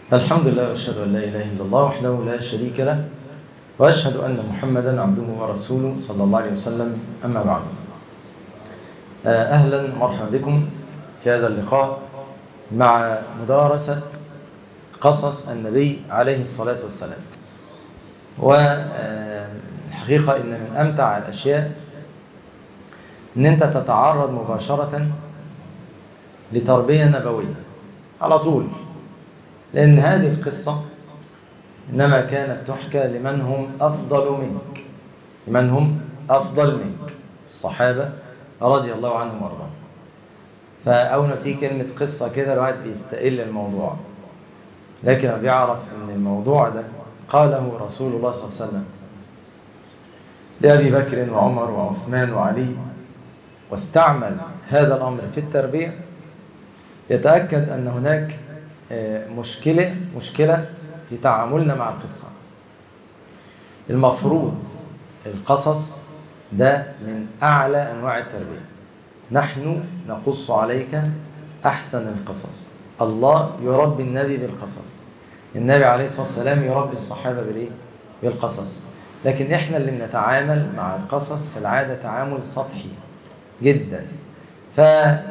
الحمد لله واشهد ان لا اله الا الله وحده لا شريك له واشهد ان محمدا عبده ورسوله صلى الله عليه وسلم اما بعد اهلا ومرحبا بكم في هذا اللقاء مع مدارسه قصص النبي عليه الصلاه والسلام والحقيقه ان من امتع الاشياء ان انت تتعرض مباشره لتربيه نبويه على طول لأن هذه القصة إنما كانت تحكى لمن هم أفضل منك لمن هم أفضل منك الصحابة رضي الله عنهم وارضاهم فأول ما تيجي كلمة قصة كده الواحد بيستقل الموضوع لكن بيعرف أن الموضوع ده قاله رسول الله صلى الله عليه وسلم لأبي بكر وعمر وعثمان وعلي واستعمل هذا الأمر في التربية يتأكد أن هناك مشكلة مشكلة في تعاملنا مع القصة المفروض القصص ده من أعلى أنواع التربية نحن نقص عليك أحسن القصص الله يربي النبي بالقصص النبي عليه الصلاة والسلام يربي الصحابة بالإيه؟ بالقصص لكن إحنا اللي بنتعامل مع القصص في العادة تعامل سطحي جدا ف...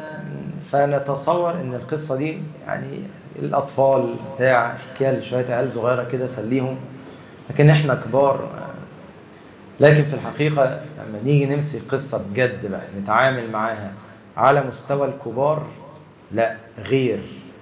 فنتصور ان القصة دي يعني الأطفال بتاع حكاية لشوية عيال صغيرة كده سليهم لكن احنا كبار لكن في الحقيقة لما نيجي نمسك قصة بجد بقى نتعامل معاها على مستوى الكبار لا غير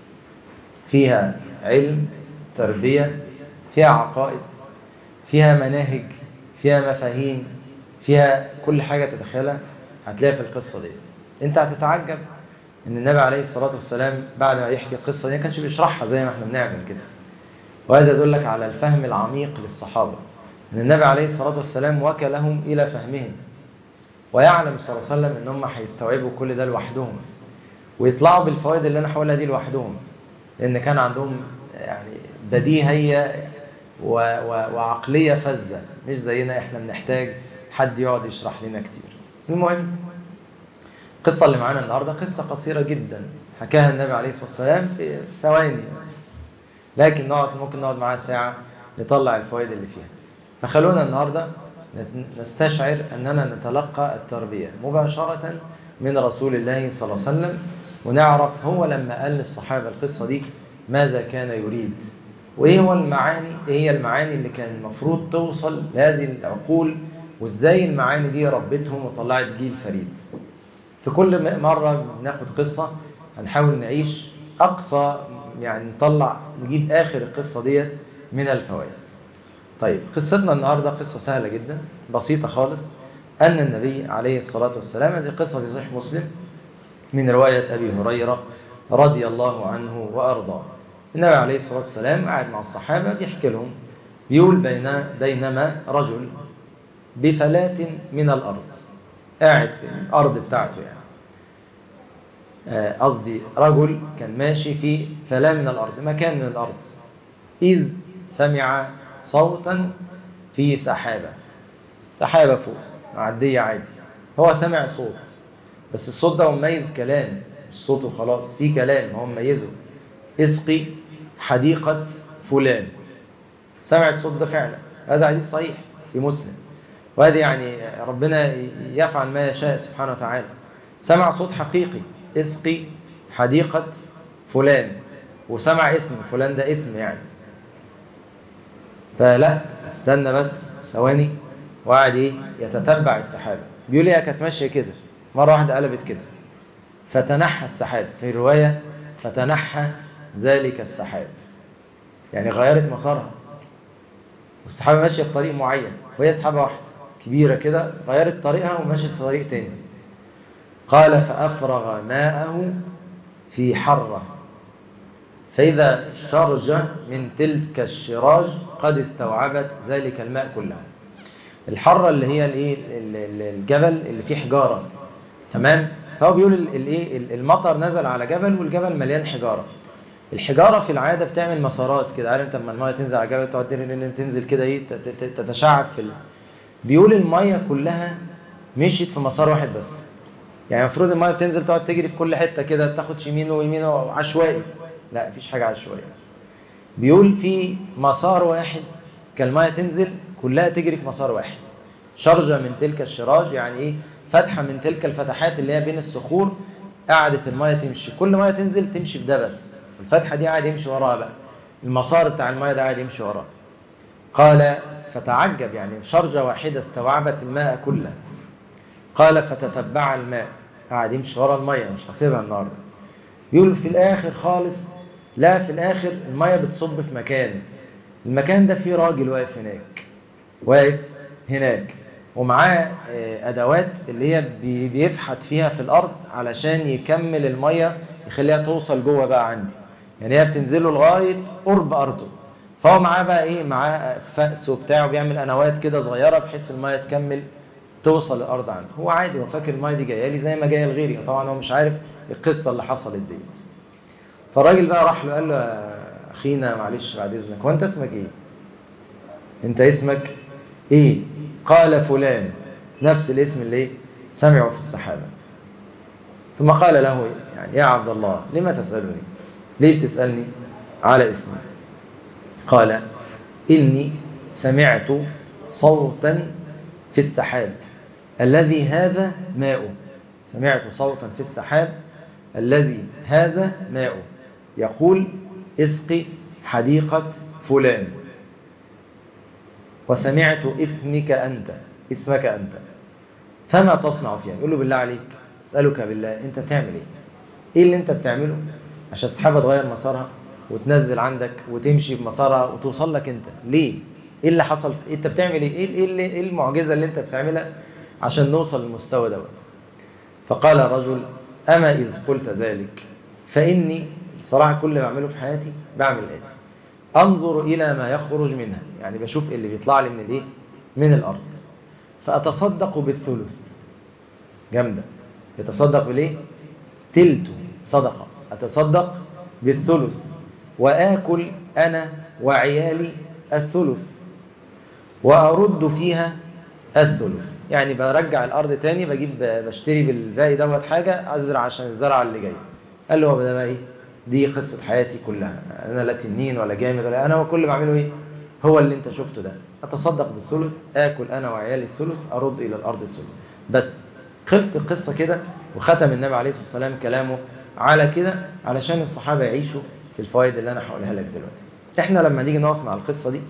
فيها علم تربية فيها عقائد فيها مناهج فيها مفاهيم فيها كل حاجة تتخيلها هتلاقيها في القصة دي انت هتتعجب ان النبي عليه الصلاة والسلام بعد ما يحكي القصة دي ما كانش بيشرحها زي ما احنا بنعمل كده وهذا يدلك على الفهم العميق للصحابة ان النبي عليه الصلاة والسلام وكلهم الى فهمهم ويعلم صلى الله عليه وسلم ان هم هيستوعبوا كل ده لوحدهم ويطلعوا بالفوائد اللي انا هقولها دي لوحدهم لان كان عندهم يعني بديهية و... و... وعقلية فذة مش زينا احنا بنحتاج حد يقعد يشرح لنا كتير المهم القصة اللي معانا النهاردة قصة قصيرة جدا حكاها النبي عليه الصلاة والسلام في ثواني لكن نقعد ممكن نقعد معاها ساعة نطلع الفوائد اللي فيها فخلونا النهاردة نستشعر أننا نتلقى التربية مباشرة من رسول الله صلى الله عليه وسلم ونعرف هو لما قال للصحابة القصة دي ماذا كان يريد وإيه هو المعاني إيه هي المعاني اللي كان المفروض توصل لهذه العقول وإزاي المعاني دي ربتهم وطلعت جيل فريد في كل مرة بناخد قصة هنحاول نعيش أقصى يعني نطلع نجيب آخر القصة ديت من الفوائد طيب قصتنا النهاردة قصة سهلة جدا بسيطة خالص أن النبي عليه الصلاة والسلام هذه قصة في صحيح مسلم من رواية أبي هريرة رضي الله عنه وأرضاه النبي عليه الصلاة والسلام قاعد مع الصحابة بيحكي لهم بيقول بين بينما رجل بفلاة من الأرض قاعد في الأرض بتاعته يعني قصدي رجل كان ماشي في فلاة من الأرض مكان من الأرض إذ سمع صوتا في سحابة سحابة فوق معدية عادي هو سمع صوت بس الصوت ده مميز كلام مش صوته خلاص في كلام هو مميزه اسقي حديقة فلان سمع الصوت ده فعلا هذا حديث صحيح في مسلم وهذه يعني ربنا يفعل ما يشاء سبحانه وتعالى سمع صوت حقيقي اسقي حديقة فلان وسمع اسم فلان ده اسم يعني فلا استنى بس ثواني وقعد ايه يتتبع السحابة بيقول لي كانت ماشية كده مرة واحدة قلبت كده فتنحى السحاب في رواية فتنحى ذلك السحاب يعني غيرت مسارها والسحابة ماشية في طريق معين وهي سحابة واحدة كبيرة كده غيرت طريقها ومشت في طريق تاني قال فأفرغ ماءه في حرة فإذا شرجة من تلك الشراج قد استوعبت ذلك الماء كله الحرة اللي هي الايه الجبل اللي فيه حجارة تمام فهو بيقول الايه المطر نزل على جبل والجبل مليان حجارة الحجارة في العادة بتعمل مسارات كده عارف انت لما المايه تنزل على الجبل تقعد تنزل كده ايه تتشعب في ال... بيقول المايه كلها مشيت في مسار واحد بس يعني المفروض المايه بتنزل تقعد تجري في كل حته كده تاخد يمين ويمين عشوائي لا مفيش حاجه عشوائيه بيقول في مسار واحد كالمية تنزل كلها تجري في مسار واحد شرجة من تلك الشراج يعني ايه فتحة من تلك الفتحات اللي هي بين الصخور قعدت المية تمشي كل مية تنزل تمشي في ده بس الفتحة دي قاعد يمشي وراها بقى المسار بتاع المية ده قاعد يمشي وراها قال فتعجب يعني شرجة واحدة استوعبت الماء كله قال فتتبع الماء قاعد يمشي ورا المية مش هسيبها النهارده يقول في الآخر خالص لا في الآخر المية بتصب في مكان المكان ده فيه راجل واقف هناك واقف هناك ومعاه أدوات اللي هي بيفحت فيها في الأرض علشان يكمل المية يخليها توصل جوه بقى عندي يعني هي بتنزله لغاية قرب أرضه فهو معاه بقى إيه معاه فأس وبتاعه بيعمل أنوات كده صغيرة بحيث المية تكمل توصل الأرض عنده هو عادي هو فاكر المية دي جاية لي زي ما جاية لغيري طبعا هو مش عارف القصة اللي حصلت دي فالراجل بقى راح له قال له أخينا معلش بعد إذنك هو أنت اسمك إيه أنت اسمك إيه قال فلان نفس الاسم اللي سمعه في السحابة ثم قال له يعني يا عبد الله لما تسألني ليه بتسألني على اسمي قال إني سمعت صوتا في السحاب الذي هذا ماء سمعت صوتا في السحاب الذي هذا ماء يقول اسقي حديقة فلان وسمعت اسمك أنت اسمك أنت فما تصنع فيها يقول له بالله عليك اسألك بالله أنت بتعمل إيه إيه اللي أنت بتعمله عشان السحابة تغير مسارها وتنزل عندك وتمشي بمسارها وتوصل لك أنت ليه إيه اللي حصل أنت بتعمل إيه إيه, اللي إيه المعجزة اللي أنت بتعملها عشان نوصل للمستوى دوت فقال الرجل أما إذ قلت ذلك فإني صراحة كل اللي بعمله في حياتي بعمل الآتي أنظر إلى ما يخرج منها يعني بشوف اللي بيطلع لي من الإيه من الأرض فأتصدق بالثلث جامدة يتصدق بالإيه تلت صدقة أتصدق بالثلث وآكل أنا وعيالي الثلث وأرد فيها الثلث يعني برجع الأرض تاني بجيب بشتري بالباقي دوت حاجة أزرع عشان الزرع اللي جاي قال له هو ده بقى إيه دي قصة حياتي كلها أنا لا تنين ولا جامد ولا أنا وكل اللي بعمله إيه هو اللي أنت شفته ده أتصدق بالثلث آكل أنا وعيالي الثلث أرد إلى الأرض الثلث بس خلصت القصة كده وختم النبي عليه الصلاة والسلام كلامه على كده علشان الصحابة يعيشوا في الفوائد اللي أنا هقولها لك دلوقتي إحنا لما نيجي نقف مع القصة دي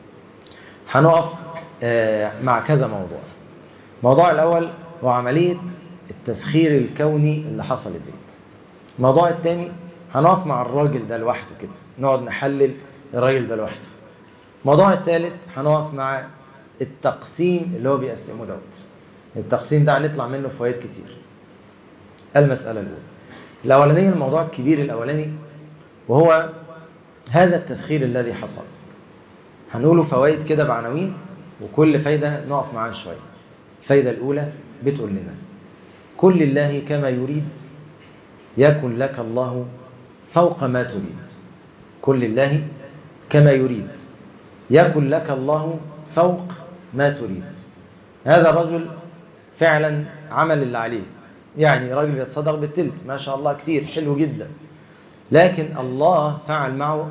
هنقف مع كذا موضوع الموضوع الأول هو عملية التسخير الكوني اللي حصلت دي الموضوع الثاني هنقف مع الراجل ده لوحده كده نقعد نحلل الراجل ده لوحده الموضوع الثالث هنقف مع التقسيم اللي هو بيقسمه دوت التقسيم ده هنطلع منه فوائد كتير المسألة الأولى الأولانية الموضوع الكبير الأولاني وهو هذا التسخير الذي حصل هنقوله فوائد كده بعناوين وكل فايدة نقف معاها شوية الفايدة الأولى بتقول لنا كل الله كما يريد يكن لك الله فوق ما تريد كل الله كما يريد يكن لك الله فوق ما تريد هذا الرجل فعلا عمل اللي عليه يعني راجل يتصدق بالتلت ما شاء الله كثير حلو جدا لكن الله فعل معه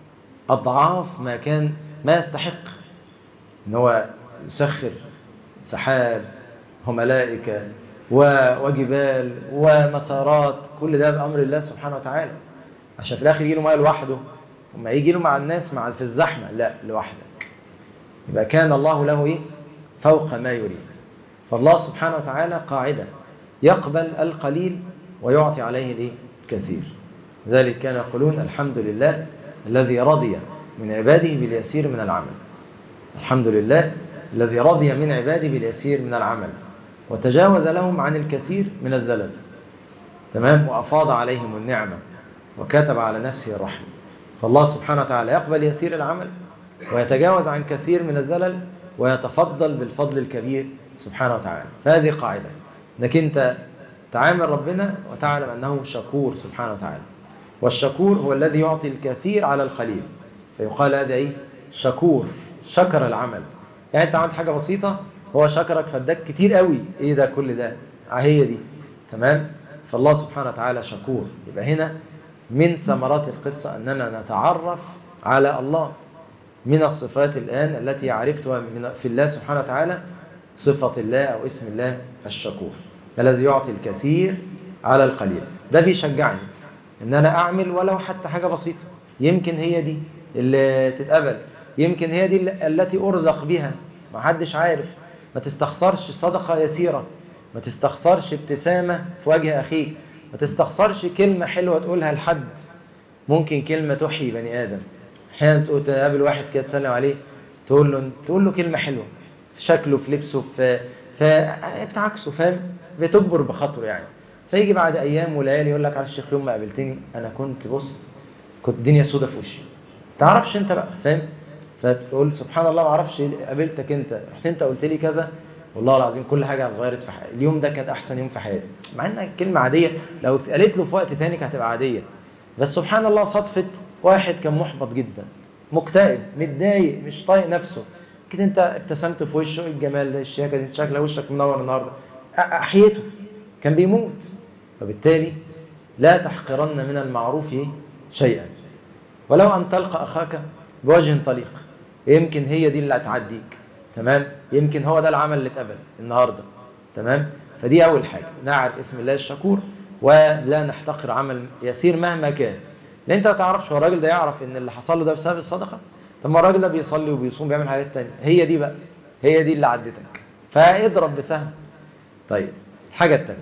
أضعاف ما كان ما يستحق ان هو يسخر سحاب وملائكة وجبال ومسارات كل ده بأمر الله سبحانه وتعالى عشان في الآخر يجي له ماء لوحده وما يجي له مع الناس مع في الزحمة لا لوحدك يبقى كان الله له إيه؟ فوق ما يريد فالله سبحانه وتعالى قاعدة يقبل القليل ويعطي عليه الإيه؟ الكثير ذلك كانوا يقولون الحمد لله الذي رضي من عباده باليسير من العمل الحمد لله الذي رضي من عباده باليسير من العمل وتجاوز لهم عن الكثير من الزلل تمام وأفاض عليهم النعمة وكتب على نفسه الرحمة فالله سبحانه وتعالى يقبل يسير العمل ويتجاوز عن كثير من الزلل ويتفضل بالفضل الكبير سبحانه وتعالى فهذه قاعدة انك انت تعامل ربنا وتعلم أنه شكور سبحانه وتعالى والشكور هو الذي يعطي الكثير على القليل فيقال هذا ايه شكور شكر العمل يعني انت عملت حاجة بسيطة هو شكرك فاداك كتير قوي ايه ده كل ده هي دي تمام فالله سبحانه وتعالى شكور يبقى هنا من ثمرات القصة أننا نتعرف على الله من الصفات الآن التي عرفتها من في الله سبحانه وتعالى صفة الله أو اسم الله الشكور الذي يعطي الكثير على القليل ده بيشجعني ان انا اعمل ولو حتى حاجة بسيطة يمكن هي دي اللي تتقبل يمكن هي دي التي ارزق بها ما حدش عارف ما تستخسرش صدقة يسيرة ما تستخسرش ابتسامة في وجه اخيك ما تستخسرش كلمة حلوة تقولها لحد ممكن كلمة تحيي بني ادم احيانا تقول تقابل واحد كده تسلم عليه تقول له تقول له كلمة حلوة في شكله في لبسه في فبتعكسه فاهم بتجبر بخاطره يعني فيجي بعد ايام وليالي يقول لك عارف الشيخ يوم ما قابلتني انا كنت بص كنت الدنيا سودة في وشي تعرفش انت بقى فاهم فتقول سبحان الله ما اعرفش قابلتك انت رحت انت قلت لي كذا والله العظيم كل حاجه اتغيرت في حياتي اليوم ده كان احسن يوم في حياتي مع انها كلمه عاديه لو اتقالت له في وقت تاني كانت هتبقى عاديه بس سبحان الله صدفه واحد كان محبط جدا مكتئب متضايق مش طايق نفسه كده انت ابتسمت في وشه ايه الجمال ده الشياكه دي انت شكلها وشك منور النهارده احييته كان بيموت فبالتالي لا تحقرن من المعروف شيئا ولو أن تلقى أخاك بوجه طليق يمكن هي دي اللي هتعديك تمام يمكن هو ده العمل اللي اتقبل النهاردة تمام فدي أول حاجة نعرف اسم الله الشكور ولا نحتقر عمل يسير مهما كان لأن أنت ما تعرفش هو الراجل ده يعرف إن اللي حصل له ده بسبب الصدقة طب ما الراجل ده بيصلي وبيصوم بيعمل حاجات تانية هي دي بقى هي دي اللي عدتك فاضرب بسهم طيب الحاجة التانية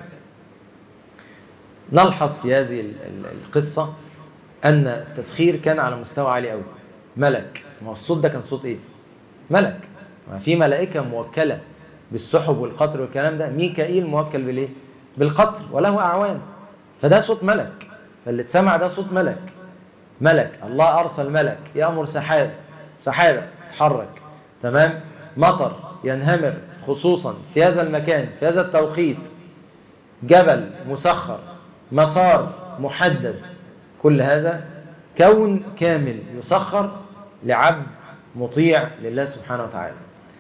نلحظ في هذه القصة أن التسخير كان على مستوى عالي قوي ملك ما الصوت ده كان صوت إيه ملك ما في ملائكة موكلة بالسحب والقطر والكلام ده ميكائيل موكل بالإيه بالقطر وله أعوان فده صوت ملك فاللي اتسمع ده صوت ملك ملك الله أرسل ملك يأمر سحاب سحابة تحرك تمام مطر ينهمر خصوصا في هذا المكان في هذا التوقيت جبل مسخر مسار محدد كل هذا كون كامل يسخر لعبد مطيع لله سبحانه وتعالى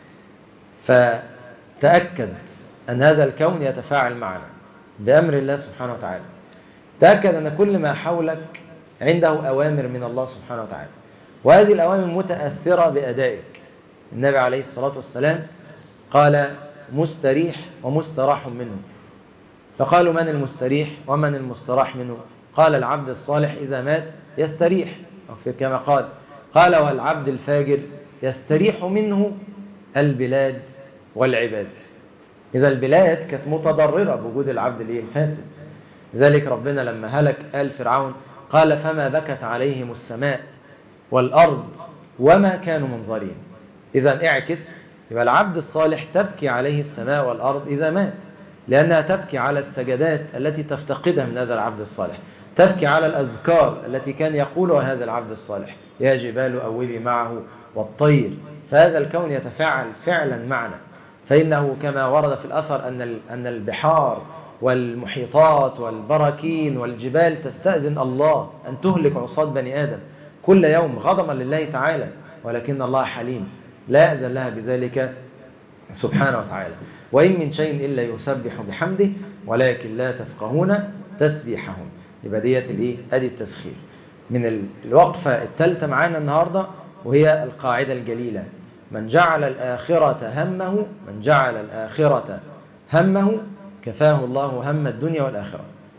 فتأكد أن هذا الكون يتفاعل معنا بأمر الله سبحانه وتعالى تأكد أن كل ما حولك عنده أوامر من الله سبحانه وتعالى وهذه الأوامر متأثرة بأدائك النبي عليه الصلاة والسلام قال مستريح ومستراح منه فقالوا من المستريح ومن المستراح منه قال العبد الصالح إذا مات يستريح كما قال قال والعبد الفاجر يستريح منه البلاد والعباد إذا البلاد كانت متضررة بوجود العبد الفاسد لذلك ربنا لما هلك آل فرعون قال فما بكت عليهم السماء والأرض وما كانوا منظرين إذا اعكس يبقى العبد الصالح تبكي عليه السماء والأرض إذا مات لأنها تبكي على السجدات التي تفتقدها من هذا العبد الصالح تبكي على الأذكار التي كان يقولها هذا العبد الصالح يا جبال أوبي معه والطير فهذا الكون يتفاعل فعلا معنا فإنه كما ورد في الأثر أن أن البحار والمحيطات والبراكين والجبال تستأذن الله أن تهلك عصاة بني آدم كل يوم غضبا لله تعالى ولكن الله حليم لا يأذن لها بذلك سبحانه وتعالى وإن من شيء إلا يسبح بحمده ولكن لا تفقهون تسبيحهم يبقى ديت الايه ادي التسخير من الوقفه الثالثه معانا النهارده وهي القاعده الجليله من جعل الاخره همه من جعل الاخره همه كفاه الله هم الدنيا والاخره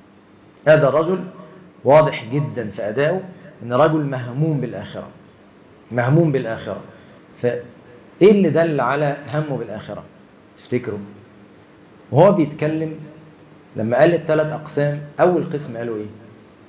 هذا الرجل واضح جدا في ادائه ان رجل مهموم بالاخره مهموم بالاخره فايه اللي دل على همه بالاخره تفتكروا وهو بيتكلم لما قال الثلاث أقسام أول قسم قالوا إيه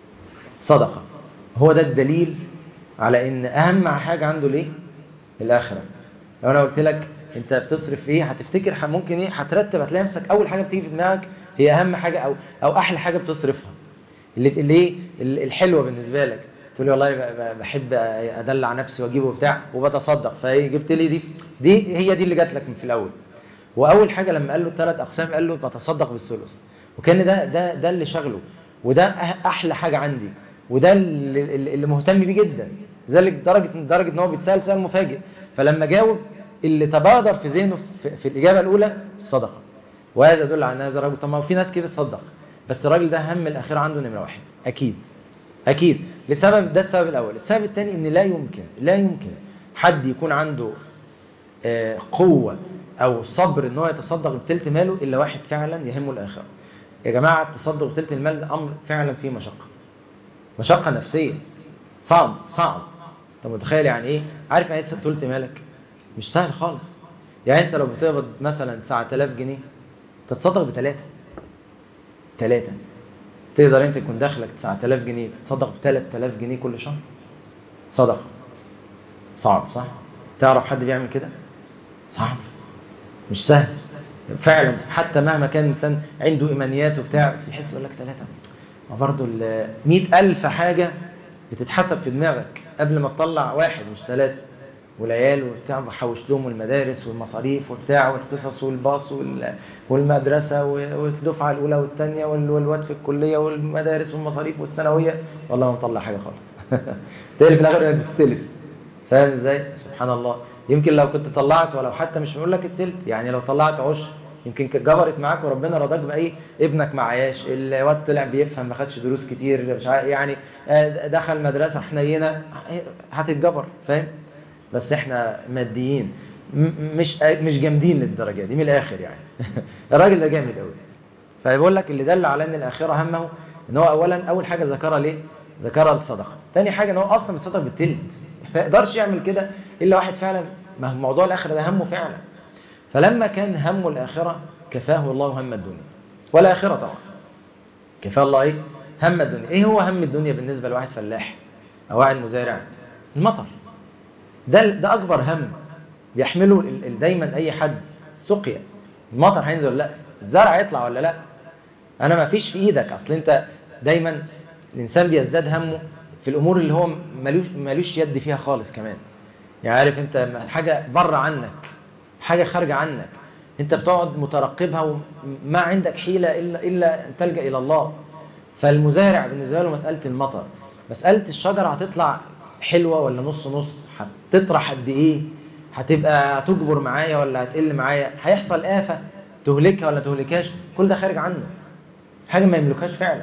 صدقة هو ده الدليل على إن أهم حاجة عنده ليه الآخرة لو أنا قلت لك أنت بتصرف إيه هتفتكر ممكن إيه هترتب هتلاقي نفسك أول حاجة بتيجي في دماغك هي أهم حاجة أو أو أحلى حاجة بتصرفها اللي اللي الحلوة بالنسبة لك تقول لي والله بحب أدلع نفسي وأجيبه بتاع وبتصدق فجبت لي دي دي هي دي اللي جات لك من في الأول وأول حاجة لما قال له الثلاث أقسام قال له بتصدق بالثلث وكان ده ده ده اللي شغله وده احلى حاجه عندي وده اللي, اللي مهتم بيه جدا لذلك درجه درجه ان هو بيتسال سؤال مفاجئ فلما جاوب اللي تبادر في ذهنه في, في الاجابه الاولى الصدقه وهذا يدل على ان هذا الرجل طب ما في ناس كده تصدق بس الراجل ده هم الاخير عنده نمره واحد اكيد اكيد لسبب ده السبب الاول السبب الثاني ان لا يمكن لا يمكن حد يكون عنده آه، قوه او صبر ان هو يتصدق بثلث ماله الا واحد فعلا يهمه الاخره يا جماعه التصدق بثلث المال ده امر فعلا فيه مشقه مشقه نفسيه صعب صعب انت متخيل يعني ايه عارف يعني ايه ثلث مالك مش سهل خالص يعني انت لو بتقبض مثلا 9000 جنيه تتصدق بثلاثه ثلاثه تقدر انت يكون دخلك 9000 جنيه تتصدق ب 3000 جنيه كل شهر صدقه صعب صح تعرف حد بيعمل كده صعب مش سهل فعلا حتى مهما كان الانسان عنده ايمانيات وبتاع بس يحس يقول لك ثلاثه ما برضه ال 100000 حاجه بتتحسب في دماغك قبل ما تطلع واحد مش ثلاثه والعيال وبتاع بحوش لهم المدارس والمصاريف وبتاع والقصص والباص وال- والمدرسه والدفعه الاولى والثانيه والواد في الكليه والمدارس والمصاريف والثانويه والله ما مطلع حاجه خالص تقلب في الاخر انك بتستلف فاهم ازاي؟ سبحان الله يمكن لو كنت طلعت ولو حتى مش بقول لك التلت يعني لو طلعت عشر يمكن كانت جبرت معاك وربنا رضاك باي ابنك معياش الواد طلع بيفهم ما خدش دروس كتير مش عارف يعني آه، دخل مدرسه حنينه هتتجبر فاهم بس احنا ماديين م- مش مش جامدين للدرجه دي من الاخر يعني الراجل ده جامد قوي فبيقول لك اللي دل على ان الاخره همه ان هو اولا اول حاجه ذكرها ليه ذكرها الصدقه ثاني حاجه ان هو اصلا بيتصدق بالتلت ما يقدرش يعمل كده الا واحد فعلا ما هو موضوع الاخره ده همه فعلا فلما كان همه الاخره كفاه الله هم الدنيا والاخره طبعا كفاه الله ايه هم الدنيا ايه هو هم الدنيا بالنسبه لواحد فلاح او واحد مزارع المطر ده ده اكبر هم بيحمله ال- ال- دايما اي حد سقيا المطر هينزل ولا لا الزرع هيطلع ولا لا انا ما فيش في ايدك اصل انت دايما الانسان بيزداد همه في الامور اللي هو ملوش ملوش يد فيها خالص كمان يعني عارف انت حاجه بره عنك حاجه خارجه عنك انت بتقعد مترقبها وما عندك حيله الا الا ان تلجا الى الله فالمزارع بالنسبه له مساله المطر مساله الشجره هتطلع حلوه ولا نص نص هتطرح قد ايه هتبقى تجبر معايا ولا هتقل معايا هيحصل آفة تهلكها ولا تهلكهاش كل ده خارج عنه حاجة ما يملكهاش فعلا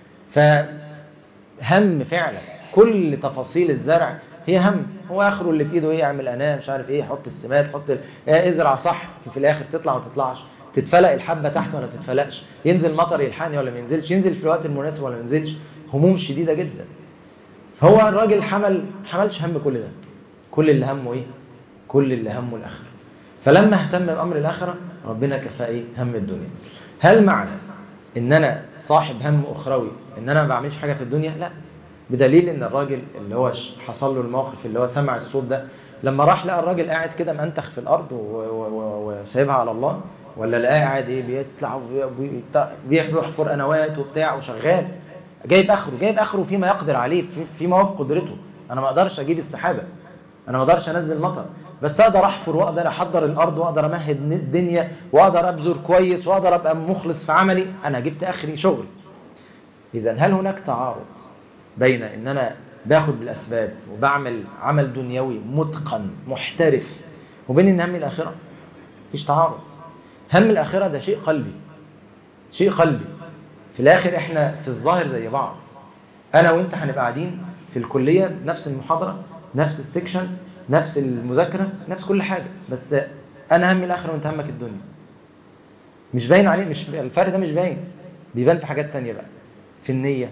فهم فعلا كل تفاصيل الزرع هي هم هو اخره اللي في ايده ايه يعمل انام مش عارف ايه يحط السمات يحط ال... آه ازرع صح في الاخر تطلع ما تطلعش تتفلق الحبه تحت ولا تتفلقش ينزل مطر يلحقني ولا ما ينزلش ينزل في الوقت المناسب ولا ما ينزلش هموم شديده جدا فهو الراجل حمل حملش هم كل ده كل اللي همه ايه كل اللي همه الاخره فلما اهتم بامر الاخره ربنا كفاه ايه هم الدنيا هل معنى ان انا صاحب هم اخروي ان انا ما بعملش حاجه في الدنيا لا بدليل ان الراجل اللي هو حصل له الموقف اللي هو سمع الصوت ده لما راح لقى الراجل قاعد كده منتخ في الارض وسايبها على الله ولا لقاه قاعد ايه بيطلع وبيحفر قنوات وبتاع وشغال جايب اخره جايب اخره فيما يقدر عليه فيما هو في قدرته انا ما اقدرش اجيب السحابه انا ما اقدرش انزل مطر بس اقدر احفر واقدر احضر الارض واقدر امهد الدنيا واقدر ابذر كويس واقدر ابقى مخلص في عملي انا جبت اخري شغل اذا هل هناك تعارض بين ان انا باخد بالاسباب وبعمل عمل دنيوي متقن محترف وبين ان هم الاخره مفيش تعارض هم الاخره ده شيء قلبي شيء قلبي في الاخر احنا في الظاهر زي بعض انا وانت هنبقى قاعدين في الكليه نفس المحاضره نفس السكشن نفس المذاكره نفس كل حاجه بس انا همي الاخره وانت همك الدنيا مش باين عليه مش الفرق ده مش باين بيبان في حاجات تانية بقى في النيه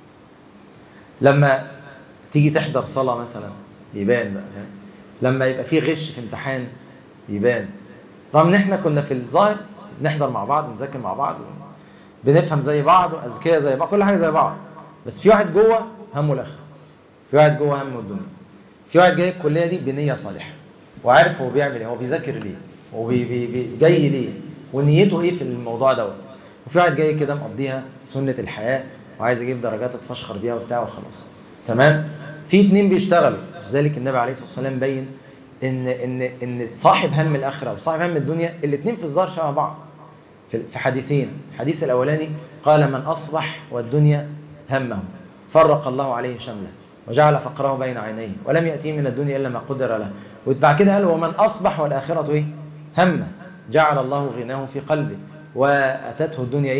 لما تيجي تحضر صلاه مثلا يبان بقى لما يبقى في غش في امتحان يبان رغم ان احنا كنا في الظاهر نحضر مع بعض نذاكر مع بعض بنفهم زي بعض واذكياء زي بعض كل حاجه زي بعض بس في واحد جوه همه الاخره في واحد جوه همه الدنيا في واحد جاي الكليه دي بنيه صالحه وعارف هو بيعمل ايه هو بيذاكر ليه هو بي بي بي جاي ليه ونيته ايه في الموضوع دوت وفي واحد جاي كده مقضيها سنه الحياه وعايز يجيب درجات اتفشخر بيها وبتاع وخلاص تمام في اتنين بيشتغلوا لذلك النبي عليه الصلاه والسلام بين ان ان ان صاحب هم الاخره وصاحب هم الدنيا الاثنين في الظاهر شبه بعض في حديثين الحديث الاولاني قال من اصبح والدنيا همه فرق الله عليه شمله وجعل فقره بين عينيه ولم يأتيه من الدنيا إلا ما قدر له وبعد كده قال ومن أصبح والآخرة إيه همه جعل الله غناه في قلبه وأتته الدنيا إيه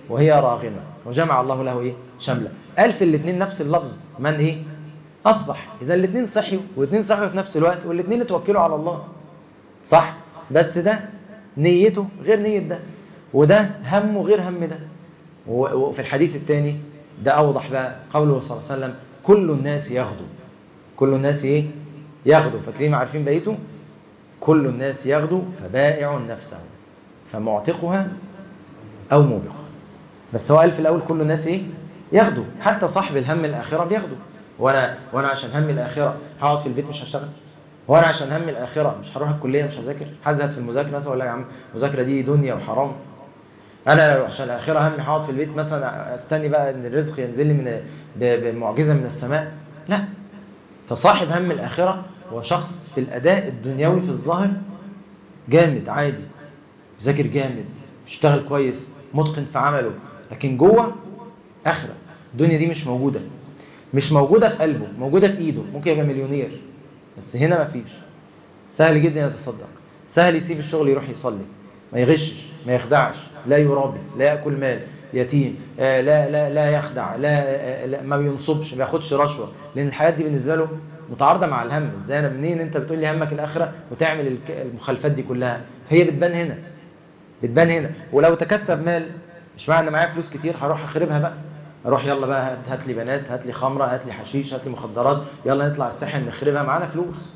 وهي راغمة وجمع الله له إيه شملة قال في الاثنين نفس اللفظ من إيه أصبح إذا الاثنين صحيوا والاثنين صحيوا في نفس الوقت والاثنين اتوكلوا على الله صح بس ده نيته غير نية ده وده همه غير هم ده وفي الحديث الثاني ده أوضح بقى قوله صلى الله عليه وسلم كل الناس يغدو كل الناس إيه يغدو فاكرين عارفين بقيته كل الناس يغدو فبائع نفسه فمعتقها أو موبقها بس هو قال في الأول كل الناس إيه يغدو حتى صاحب الهم الآخرة بيغدو وأنا, وأنا عشان هم الآخرة هقعد في البيت مش هشتغل وانا عشان هم الاخره مش هروح الكليه مش هذاكر هزهد في المذاكره مثلا ولا يا عم المذاكره دي دنيا وحرام انا عشان الاخره همي هقعد في البيت مثلا استني بقى ان الرزق ينزل لي من بمعجزه من السماء لا فصاحب هم الاخره هو شخص في الاداء الدنيوي في الظاهر جامد عادي ذاكر جامد اشتغل كويس متقن في عمله لكن جوه اخره الدنيا دي مش موجوده مش موجوده في قلبه موجوده في ايده ممكن يبقى مليونير بس هنا مفيش سهل جدا يتصدق سهل يسيب الشغل يروح يصلي ما يغشش ما يخدعش لا يرابي لا ياكل مال يتيم آه لا لا لا يخدع لا, آه لا ما بينصبش ما ياخدش رشوه لان الحياه دي بالنسبه له متعارضه مع الهم ازاي انا منين انت بتقول لي همك الاخره وتعمل المخالفات دي كلها هي بتبان هنا بتبان هنا ولو تكسب مال مش معنى معايا فلوس كتير هروح اخربها بقى اروح يلا بقى هات لي بنات هات لي خمره هات لي حشيش هات لي مخدرات يلا نطلع الساحل نخربها معانا فلوس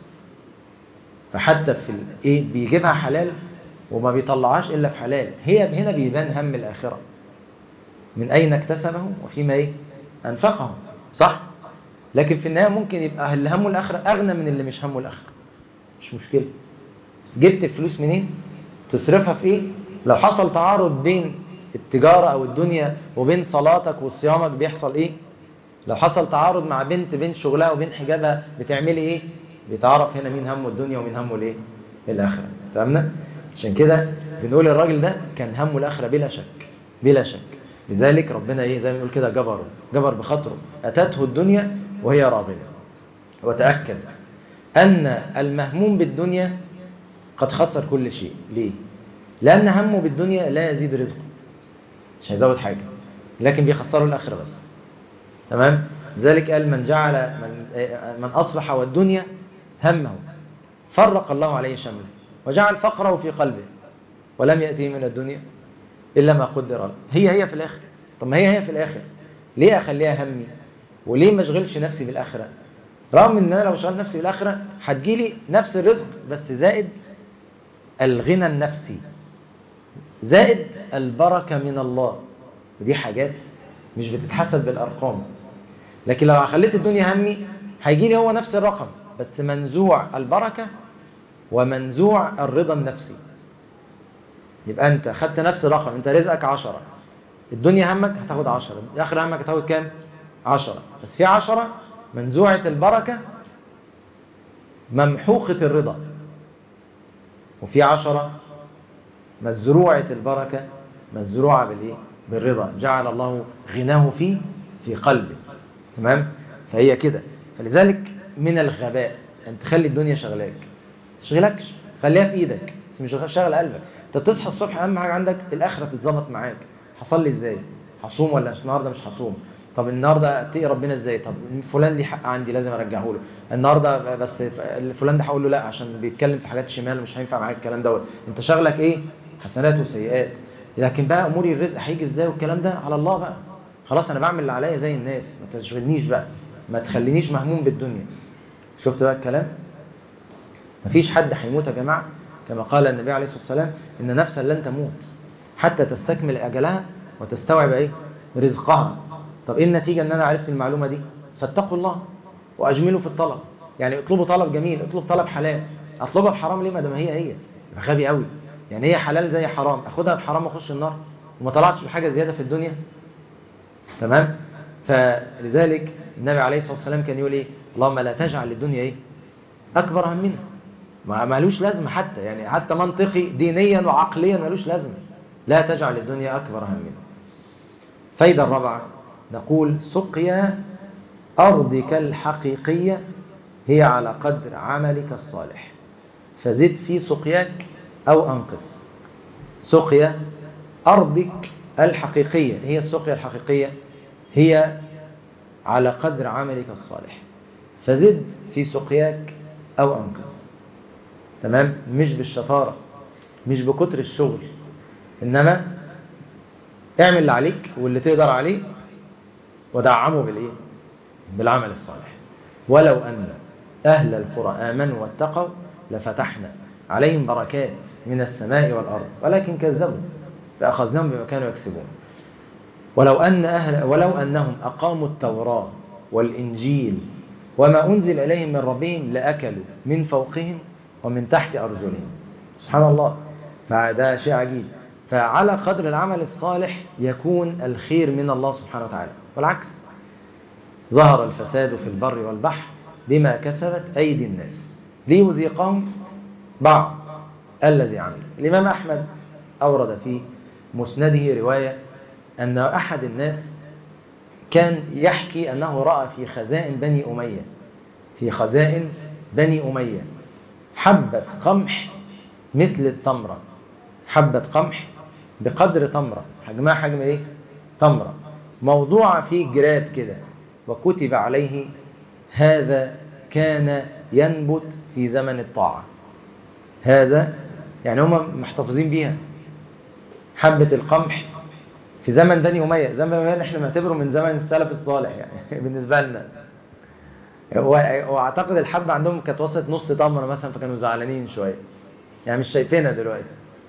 فحتى في ايه بيجيبها حلال وما بيطلعهاش الا في حلال هي هنا بيبان هم الاخره من اين اكتسبه وفيما ايه انفقه صح لكن في النهايه ممكن يبقى اللي همه الاخره اغنى من اللي مش همه الاخره مش مشكله جبت الفلوس منين تصرفها في ايه لو حصل تعارض بين التجارة أو الدنيا وبين صلاتك وصيامك بيحصل إيه؟ لو حصل تعارض مع بنت بين شغلها وبين حجابها بتعملي إيه؟ بيتعرف هنا مين همه الدنيا ومين همه الإيه؟ الآخرة فهمنا؟ عشان كده بنقول الراجل ده كان همه الآخرة بلا شك بلا شك لذلك ربنا إيه زي ما نقول كده جبره جبر بخاطره أتته الدنيا وهي راغبة وتأكد أن المهموم بالدنيا قد خسر كل شيء ليه؟ لأن همه بالدنيا لا يزيد رزقه مش هيزود حاجة لكن بيخسروا الآخرة بس تمام ذلك قال من جعل من, من أصبح والدنيا همه فرق الله عليه شمله وجعل فقره في قلبه ولم يأتي من الدنيا إلا ما قدر له هي هي في الآخر طب ما هي هي في الآخر ليه أخليها همي وليه ما اشغلش نفسي بالآخرة رغم ان انا لو شغلت نفسي بالآخرة هتجيلي نفس الرزق بس زائد الغنى النفسي زائد البركة من الله ودي حاجات مش بتتحسب بالأرقام لكن لو خليت الدنيا همي هيجي لي هو نفس الرقم بس منزوع البركة ومنزوع الرضا النفسي يبقى أنت خدت نفس الرقم أنت رزقك عشرة الدنيا همك هتاخد عشرة آخر همك هتاخد كام؟ عشرة بس في عشرة منزوعة البركة ممحوقة الرضا وفي عشرة مزروعة البركة مزروعة بالإيه؟ بالرضا جعل الله غناه فيه في قلبه تمام فهي كده فلذلك من الغباء أن تخلي الدنيا شغلاك تشغلكش خليها في إيدك بس مش شغل قلبك انت تصحى الصبح أهم حاجة عندك الآخرة تتظبط معاك هصلي إزاي هصوم ولا النهارده مش هصوم طب النهارده اتقي ربنا ازاي طب فلان ليه حق عندي لازم ارجعه له النهارده بس فلان ده هقول له لا عشان بيتكلم في حاجات شمال ومش هينفع معاك الكلام دوت انت شغلك ايه حسنات وسيئات لكن بقى اموري الرزق هيجي ازاي والكلام ده على الله بقى خلاص انا بعمل اللي عليا زي الناس ما تشغلنيش بقى ما تخلينيش مهموم بالدنيا شفت بقى الكلام مفيش حد هيموت يا جماعه كما قال النبي عليه الصلاه والسلام ان نفسا لن تموت حتى تستكمل اجلها وتستوعب ايه رزقها طب ايه النتيجه ان انا عرفت المعلومه دي فاتقوا الله واجملوا في الطلب يعني اطلبوا طلب جميل اطلب طلب حلال اطلبها بحرام ليه ما دام هي هي يبقى غبي قوي يعني هي حلال زي حرام اخدها بحرام واخش النار وما طلعتش بحاجه زياده في الدنيا تمام فلذلك النبي عليه الصلاه والسلام كان يقول ايه اللهم لا تجعل الدنيا ايه اكبر همنا ما مالوش لازمه حتى يعني حتى منطقي دينيا وعقليا مالوش لازمه لا تجعل الدنيا اكبر همنا فايده الرابعه نقول سقيا أرضك الحقيقية هي على قدر عملك الصالح فزد في سقياك أو أنقص سقيا أرضك الحقيقية هي السقيا الحقيقية هي على قدر عملك الصالح فزد في سقياك أو أنقص تمام مش بالشطارة مش بكتر الشغل إنما اعمل اللي عليك واللي تقدر عليه ودعمه بالإيه بالعمل الصالح ولو أن أهل القرى آمنوا واتقوا لفتحنا عليهم بركات من السماء والأرض ولكن كذبوا فأخذناهم بما كانوا يكسبون ولو أن أهل ولو أنهم أقاموا التوراة والإنجيل وما أنزل إليهم من ربهم لأكلوا من فوقهم ومن تحت أرجلهم سبحان الله فده شيء عجيب فعلى قدر العمل الصالح يكون الخير من الله سبحانه وتعالى والعكس ظهر الفساد في البر والبحر بما كسبت أيدي الناس ليذيقهم بعض الذي عمل الإمام أحمد أورد في مسنده رواية أن أحد الناس كان يحكي أنه رأى في خزائن بني أمية في خزائن بني أمية حبة قمح مثل التمرة حبة قمح بقدر تمرة حجمها حجم ايه تمرة موضوعة في جراد كده وكتب عليه هذا كان ينبت في زمن الطاعة هذا يعني هم محتفظين بيها حبة القمح في زمن بني أمية زمن بني أمية احنا بنعتبره من زمن السلف الصالح يعني بالنسبة لنا واعتقد الحبة عندهم كانت وصلت نص تمرة مثلا فكانوا زعلانين شوية يعني مش شايفينها دلوقتي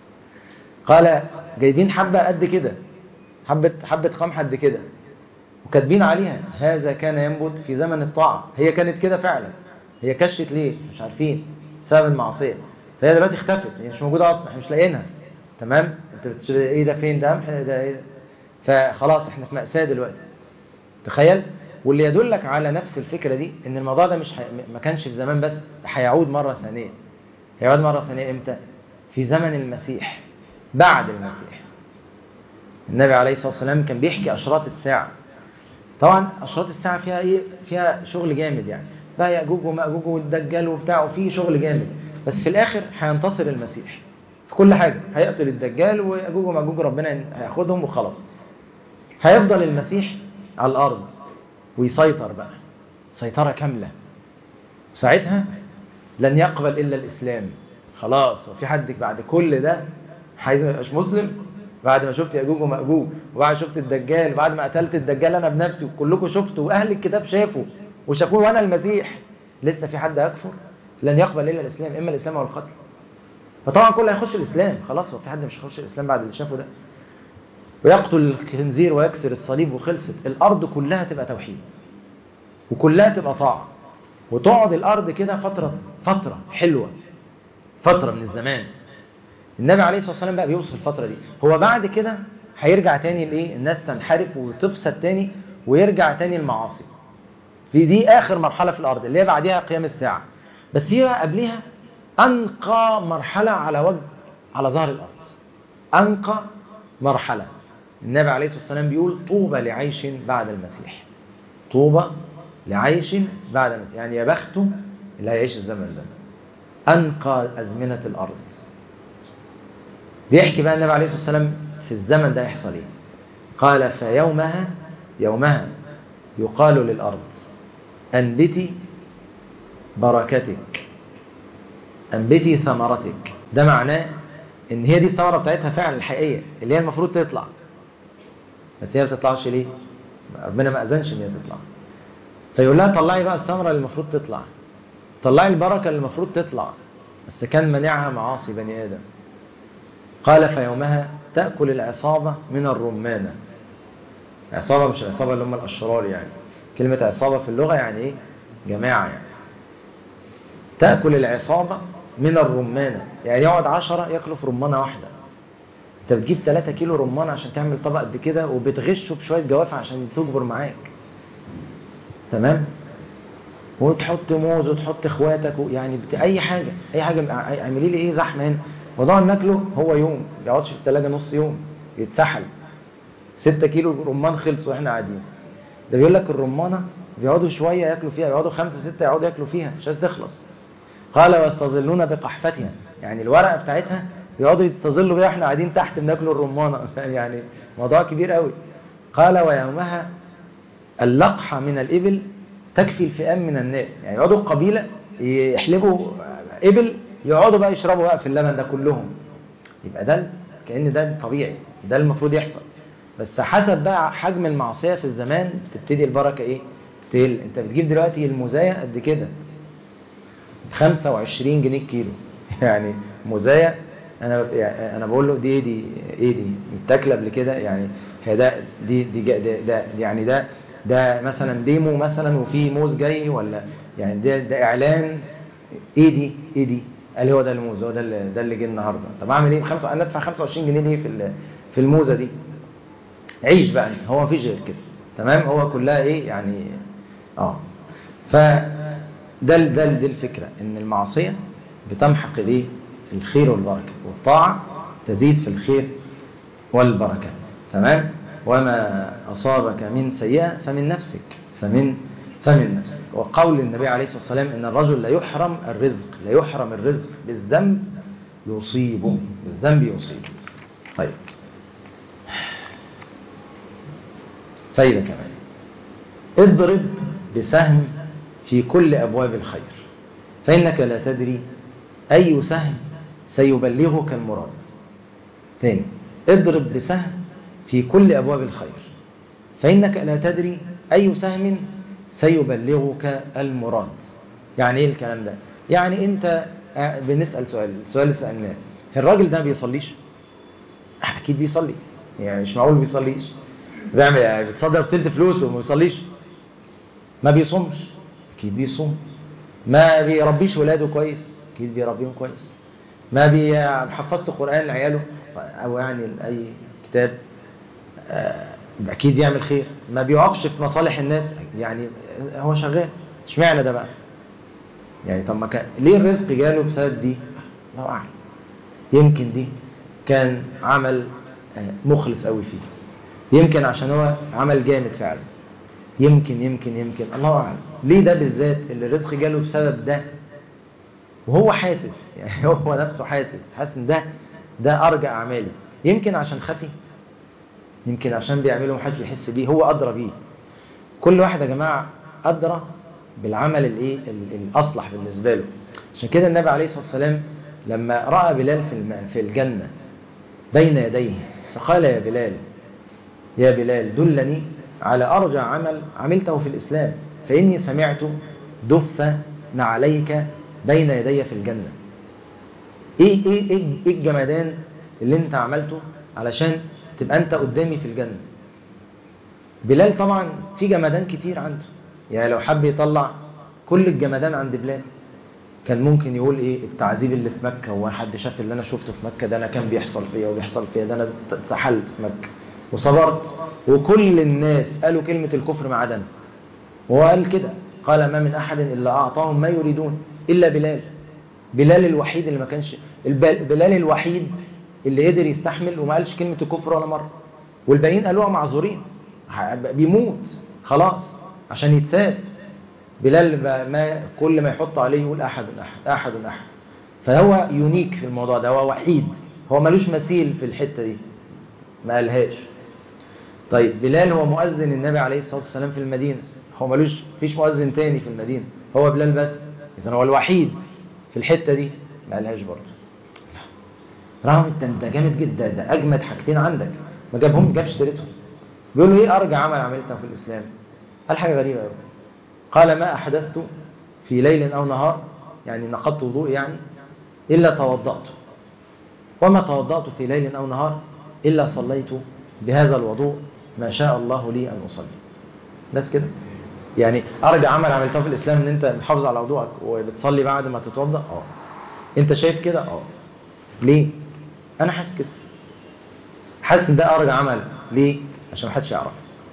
قال جايبين حبة قد كده حبة حبة قمح قد كده وكاتبين عليها هذا كان ينبت في زمن الطاعة هي كانت كده فعلا هي كشت ليه مش عارفين بسبب المعصية فهي دلوقتي اختفت هي مش موجودة أصلا احنا مش لاقيينها تمام انت بتشتري ايه ده فين ده قمح ده ايه ده فخلاص احنا في مأساة دلوقتي تخيل واللي يدلك على نفس الفكرة دي ان الموضوع ده مش حي... ما كانش في زمان بس هيعود مرة ثانية هيعود مرة ثانية امتى في زمن المسيح بعد المسيح النبي عليه الصلاة والسلام كان بيحكي أشراط الساعة طبعا أشراط الساعة فيها إيه فيها شغل جامد يعني بقى يأجوج ومأجوج والدجال وبتاع وفيه شغل جامد بس في الآخر هينتصر المسيح في كل حاجة هيقتل الدجال ويأجوج ومأجوج ربنا هياخدهم وخلاص هيفضل المسيح على الأرض ويسيطر بقى سيطرة كاملة ساعتها لن يقبل إلا الإسلام خلاص وفي حد بعد كل ده عايز ما يبقاش مسلم بعد ما شفت ياجوج وماجوج وبعد شفت الدجال وبعد ما قتلت الدجال انا بنفسي وكلكم شفتوا واهل الكتاب شافوا وشافوه وانا المسيح لسه في حد يكفر لن يقبل الا الاسلام اما الاسلام او القتل فطبعا كله هيخش الاسلام خلاص هو في حد مش هيخش الاسلام بعد اللي شافه ده ويقتل الخنزير ويكسر الصليب وخلصت الارض كلها تبقى توحيد وكلها تبقى طاعه وتقعد الارض كده فتره فتره حلوه فتره من الزمان النبي عليه الصلاه والسلام بقى بيوصف الفتره دي هو بعد كده هيرجع تاني لايه الناس تنحرف وتفسد تاني ويرجع تاني المعاصي في دي اخر مرحله في الارض اللي هي بعديها قيام الساعه بس هي قبلها انقى مرحله على وجه على ظهر الارض انقى مرحله النبي عليه الصلاه والسلام بيقول طوبى لعيش بعد المسيح طوبى لعيش بعد المسيح يعني يا بخته اللي هيعيش الزمن ده انقى ازمنه الارض بيحكي بقى النبي عليه الصلاة والسلام في الزمن ده يحصل ايه قال فيومها يومها يقال للأرض أنبتي بركتك أنبتي ثمرتك ده معناه إن هي دي الثمرة بتاعتها فعلا الحقيقية اللي هي المفروض تطلع بس هي ما بتطلعش ليه؟ ربنا ما أذنش إن هي تطلع فيقول لها طلعي بقى الثمرة اللي المفروض تطلع طلعي البركة اللي المفروض تطلع بس كان منعها معاصي بني آدم قال فيومها تأكل العصابة من الرمانة عصابة مش عصابة اللي هم الأشرار يعني كلمة عصابة في اللغة يعني إيه جماعة يعني تأكل العصابة من الرمانة يعني يقعد عشرة ياكلوا في رمانة واحدة انت بتجيب 3 كيلو رمان عشان تعمل طبق قد كده وبتغشه بشوية جوافة عشان تجبر معاك تمام وتحط موز وتحط اخواتك يعني بت... اي حاجة اي حاجة اعملي لي ايه زحمة هنا موضوع ناكله هو يوم ما يقعدش في الثلاجه نص يوم يتسحل 6 كيلو رمان خلصوا واحنا قاعدين ده بيقول لك الرمانه بيقعدوا شويه ياكلوا فيها بيقعدوا خمسه سته يقعدوا ياكلوا فيها مش عايز تخلص قال ويستظلون بقحفتها يعني الورقه بتاعتها يقعدوا يتظلوا بيها احنا قاعدين تحت بناكل الرمانه يعني موضوع كبير قوي قال ويومها اللقحه من الابل تكفي الفئام من الناس يعني يقعدوا القبيله يحلبوا ابل يقعدوا بقى يشربوا بقى في اللبن ده كلهم يبقى ده كأن ده طبيعي ده المفروض يحصل بس حسب بقى حجم المعصية في الزمان تبتدي البركة ايه تقل انت بتجيب دلوقتي المزاية قد كده 25 جنيه الكيلو يعني مزاية انا يعني انا بقول له دي ايه دي ايه دي متاكله قبل كده يعني هي ده دي دي ده, ده يعني ده ده مثلا ديمو مثلا وفي موز جاي ولا يعني ده ده اعلان ايه دي ايه دي قال لي هو ده الموز هو ده اللي ده اللي جه النهارده طب اعمل ايه بخمسة انا ادفع 25 جنيه ليه في في الموزه دي عيش بقى هو مفيش غير كده تمام هو كلها ايه يعني اه ف ده ده دي الفكره ان المعصيه بتمحق الايه الخير والبركه والطاعه تزيد في الخير والبركه تمام وما اصابك من سيئه فمن نفسك فمن فمن نفسك وقول النبي عليه الصلاة والسلام إن الرجل لا يحرم الرزق لا يحرم الرزق بالذنب يصيبه بالذنب يصيبه طيب فايدة كمان اضرب بسهم في كل أبواب الخير فإنك لا تدري أي سهم سيبلغك المراد ثاني اضرب بسهم في كل أبواب الخير فإنك لا تدري أي سهم سيبلغك المراد يعني ايه الكلام ده يعني انت بنسأل سؤال السؤال اللي سألناه الراجل ده ما بيصليش اكيد بيصلي يعني مش معقول بيصليش بيعمل يعني بيتصدق تلت فلوسه وما بيصليش ما بيصومش اكيد بيصوم ما بيربيش ولاده كويس اكيد بيربيهم كويس ما بيحفظش قرآن لعياله او يعني اي كتاب اكيد يعمل خير ما بيقفش في مصالح الناس يعني هو شغال اشمعنى ده بقى يعني طب ما كان ليه الرزق جاله بسبب دي الله اعلم يمكن دي كان عمل مخلص قوي فيه يمكن عشان هو عمل جامد فعلا يمكن يمكن يمكن الله اعلم ليه ده بالذات اللي الرزق جاله بسبب ده وهو حاسس يعني هو نفسه حاسس حاسس ان ده ده ارجع اعمالي يمكن عشان خفي يمكن عشان بيعمله محدش بيحس بيه هو ادرى بيه كل واحد يا جماعه ادرى بالعمل الايه الاصلح بالنسبه له عشان كده النبي عليه الصلاه والسلام لما راى بلال في في الجنه بين يديه فقال يا بلال يا بلال دلني على ارجى عمل عملته في الاسلام فاني سمعت دف نعليك بين يدي في الجنه ايه ايه ايه, إيه الجمدان اللي انت عملته علشان تبقى انت قدامي في الجنة بلال طبعا في جمدان كتير عنده يعني لو حب يطلع كل الجمدان عند بلال كان ممكن يقول ايه التعذيب اللي في مكة هو حد شاف اللي انا شفته في مكة ده انا كان بيحصل فيا وبيحصل فيا ده انا اتسحلت في مكة وصبرت وكل الناس قالوا كلمة الكفر ما عدا وهو قال كده قال ما من احد الا اعطاهم ما يريدون الا بلال بلال الوحيد اللي ما كانش بلال الوحيد اللي قدر يستحمل وما قالش كلمة الكفر ولا مرة والباقيين قالوها معذورين بيموت خلاص عشان يتساب بلال ما كل ما يحط عليه يقول أحد أحد أحد أحد فهو يونيك في الموضوع ده هو وحيد هو ملوش مثيل في الحتة دي ما قالهاش طيب بلال هو مؤذن النبي عليه الصلاة والسلام في المدينة هو ملوش فيش مؤذن تاني في المدينة هو بلال بس إذا هو الوحيد في الحتة دي ما قالهاش برضه رغم انت انت جامد جدا ده اجمد حاجتين عندك ما جابهم جابش سيرتهم بيقول له ايه ارجع عمل عملته في الاسلام قال حاجه غريبه قوي قال ما احدثت في ليل او نهار يعني نقضت وضوء يعني الا توضأت وما توضأت في ليل او نهار الا صليت بهذا الوضوء ما شاء الله لي ان اصلي بس كده يعني ارجع عمل عملته في الاسلام ان انت محافظ على وضوءك وبتصلي بعد ما تتوضا اه انت شايف كده اه ليه انا حاسس كده حاسس ان ده ارجع عمل ليه عشان محدش يعرف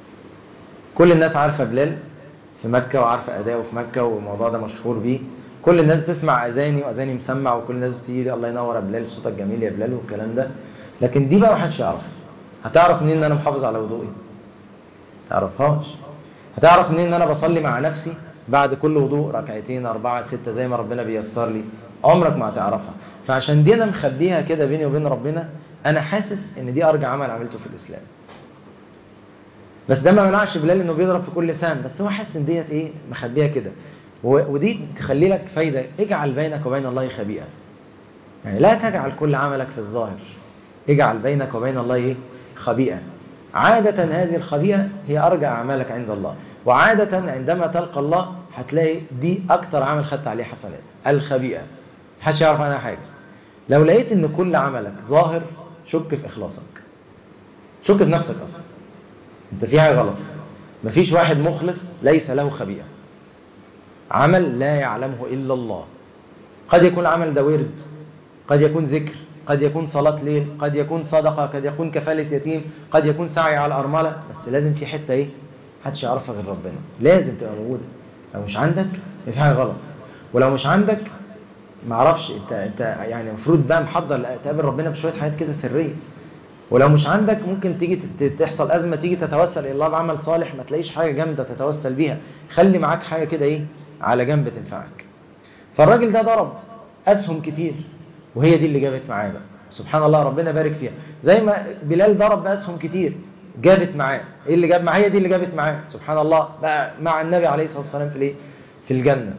كل الناس عارفه بلال في مكه وعارفه اداؤه في مكه والموضوع ده مشهور بيه كل الناس تسمع اذاني واذاني مسمع وكل الناس تيجي الله ينور يا بلال صوتك جميل يا بلال والكلام ده لكن دي بقى محدش يعرف هتعرف منين ان انا محافظ على وضوئي تعرفهاش هتعرف منين ان انا بصلي مع نفسي بعد كل وضوء ركعتين أربعة ستة زي ما ربنا بيسر لي عمرك ما هتعرفها فعشان دي انا مخبيها كده بيني وبين ربنا انا حاسس ان دي ارجع عمل عملته في الاسلام بس ده ما منعش بلال انه بيضرب في كل سهم بس هو حاسس ان ديت ايه مخبيها كده و- ودي تخلي لك فايده اجعل بينك وبين الله خبيئه يعني لا تجعل كل عملك في الظاهر اجعل بينك وبين الله ايه خبيئه عادة هذه الخبيئة هي أرجع أعمالك عند الله وعادة عندما تلقى الله هتلاقي دي أكتر عمل خدت عليه حسنات الخبيئة محدش يعرف عنها حاجة لو لقيت إن كل عملك ظاهر شك في إخلاصك شك في نفسك أصلا أنت في حاجة غلط مفيش واحد مخلص ليس له خبيئة عمل لا يعلمه إلا الله قد يكون العمل ده ورد قد يكون ذكر قد يكون صلاة ليل قد يكون صدقة قد يكون كفالة يتيم قد يكون سعي على الأرملة بس لازم في حتة إيه محدش يعرفها غير ربنا لازم تبقى موجودة لو مش عندك يبقى في حاجة غلط ولو مش عندك معرفش انت انت يعني المفروض بقى محضر تقابل ربنا بشويه حاجات كده سريه ولو مش عندك ممكن تيجي تت- تحصل ازمه تيجي تتوسل الى الله بعمل صالح ما تلاقيش حاجه جامده تتوسل بيها خلي معاك حاجه كده ايه على جنب تنفعك فالراجل ده ضرب اسهم كتير وهي دي اللي جابت معاه بقى سبحان الله ربنا بارك فيها زي ما بلال ضرب باسهم كتير جابت معاه ايه اللي جاب معاه هي دي اللي جابت معاه سبحان الله بقى مع النبي عليه الصلاه والسلام في الايه في الجنه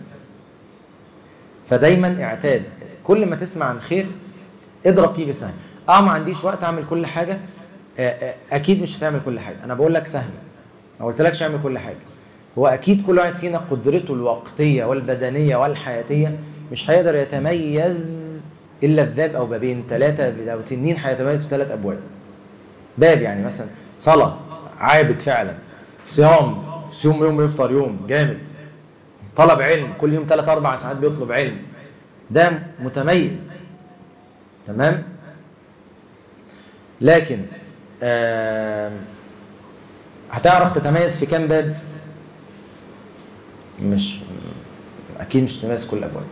فدايما اعتاد كل ما تسمع عن خير اضرب فيه بسهم اه ما عنديش وقت اعمل كل حاجه آه، آه، اكيد مش هتعمل كل حاجه انا بقول لك سهم ما قلتلكش اعمل كل حاجه هو اكيد كل واحد فينا قدرته الوقتيه والبدنيه والحياتيه مش هيقدر يتميز الا بباب او بابين ثلاثه او تنين هيتميز في ثلاث ابواب باب يعني مثلا صلاه عابد فعلا صيام صيام يوم يفطر يوم جامد طلب علم كل يوم ثلاث اربع ساعات بيطلب علم ده متميز تمام لكن آم، هتعرف تتميز في كام باب مش اكيد مش تتميز كل الابواب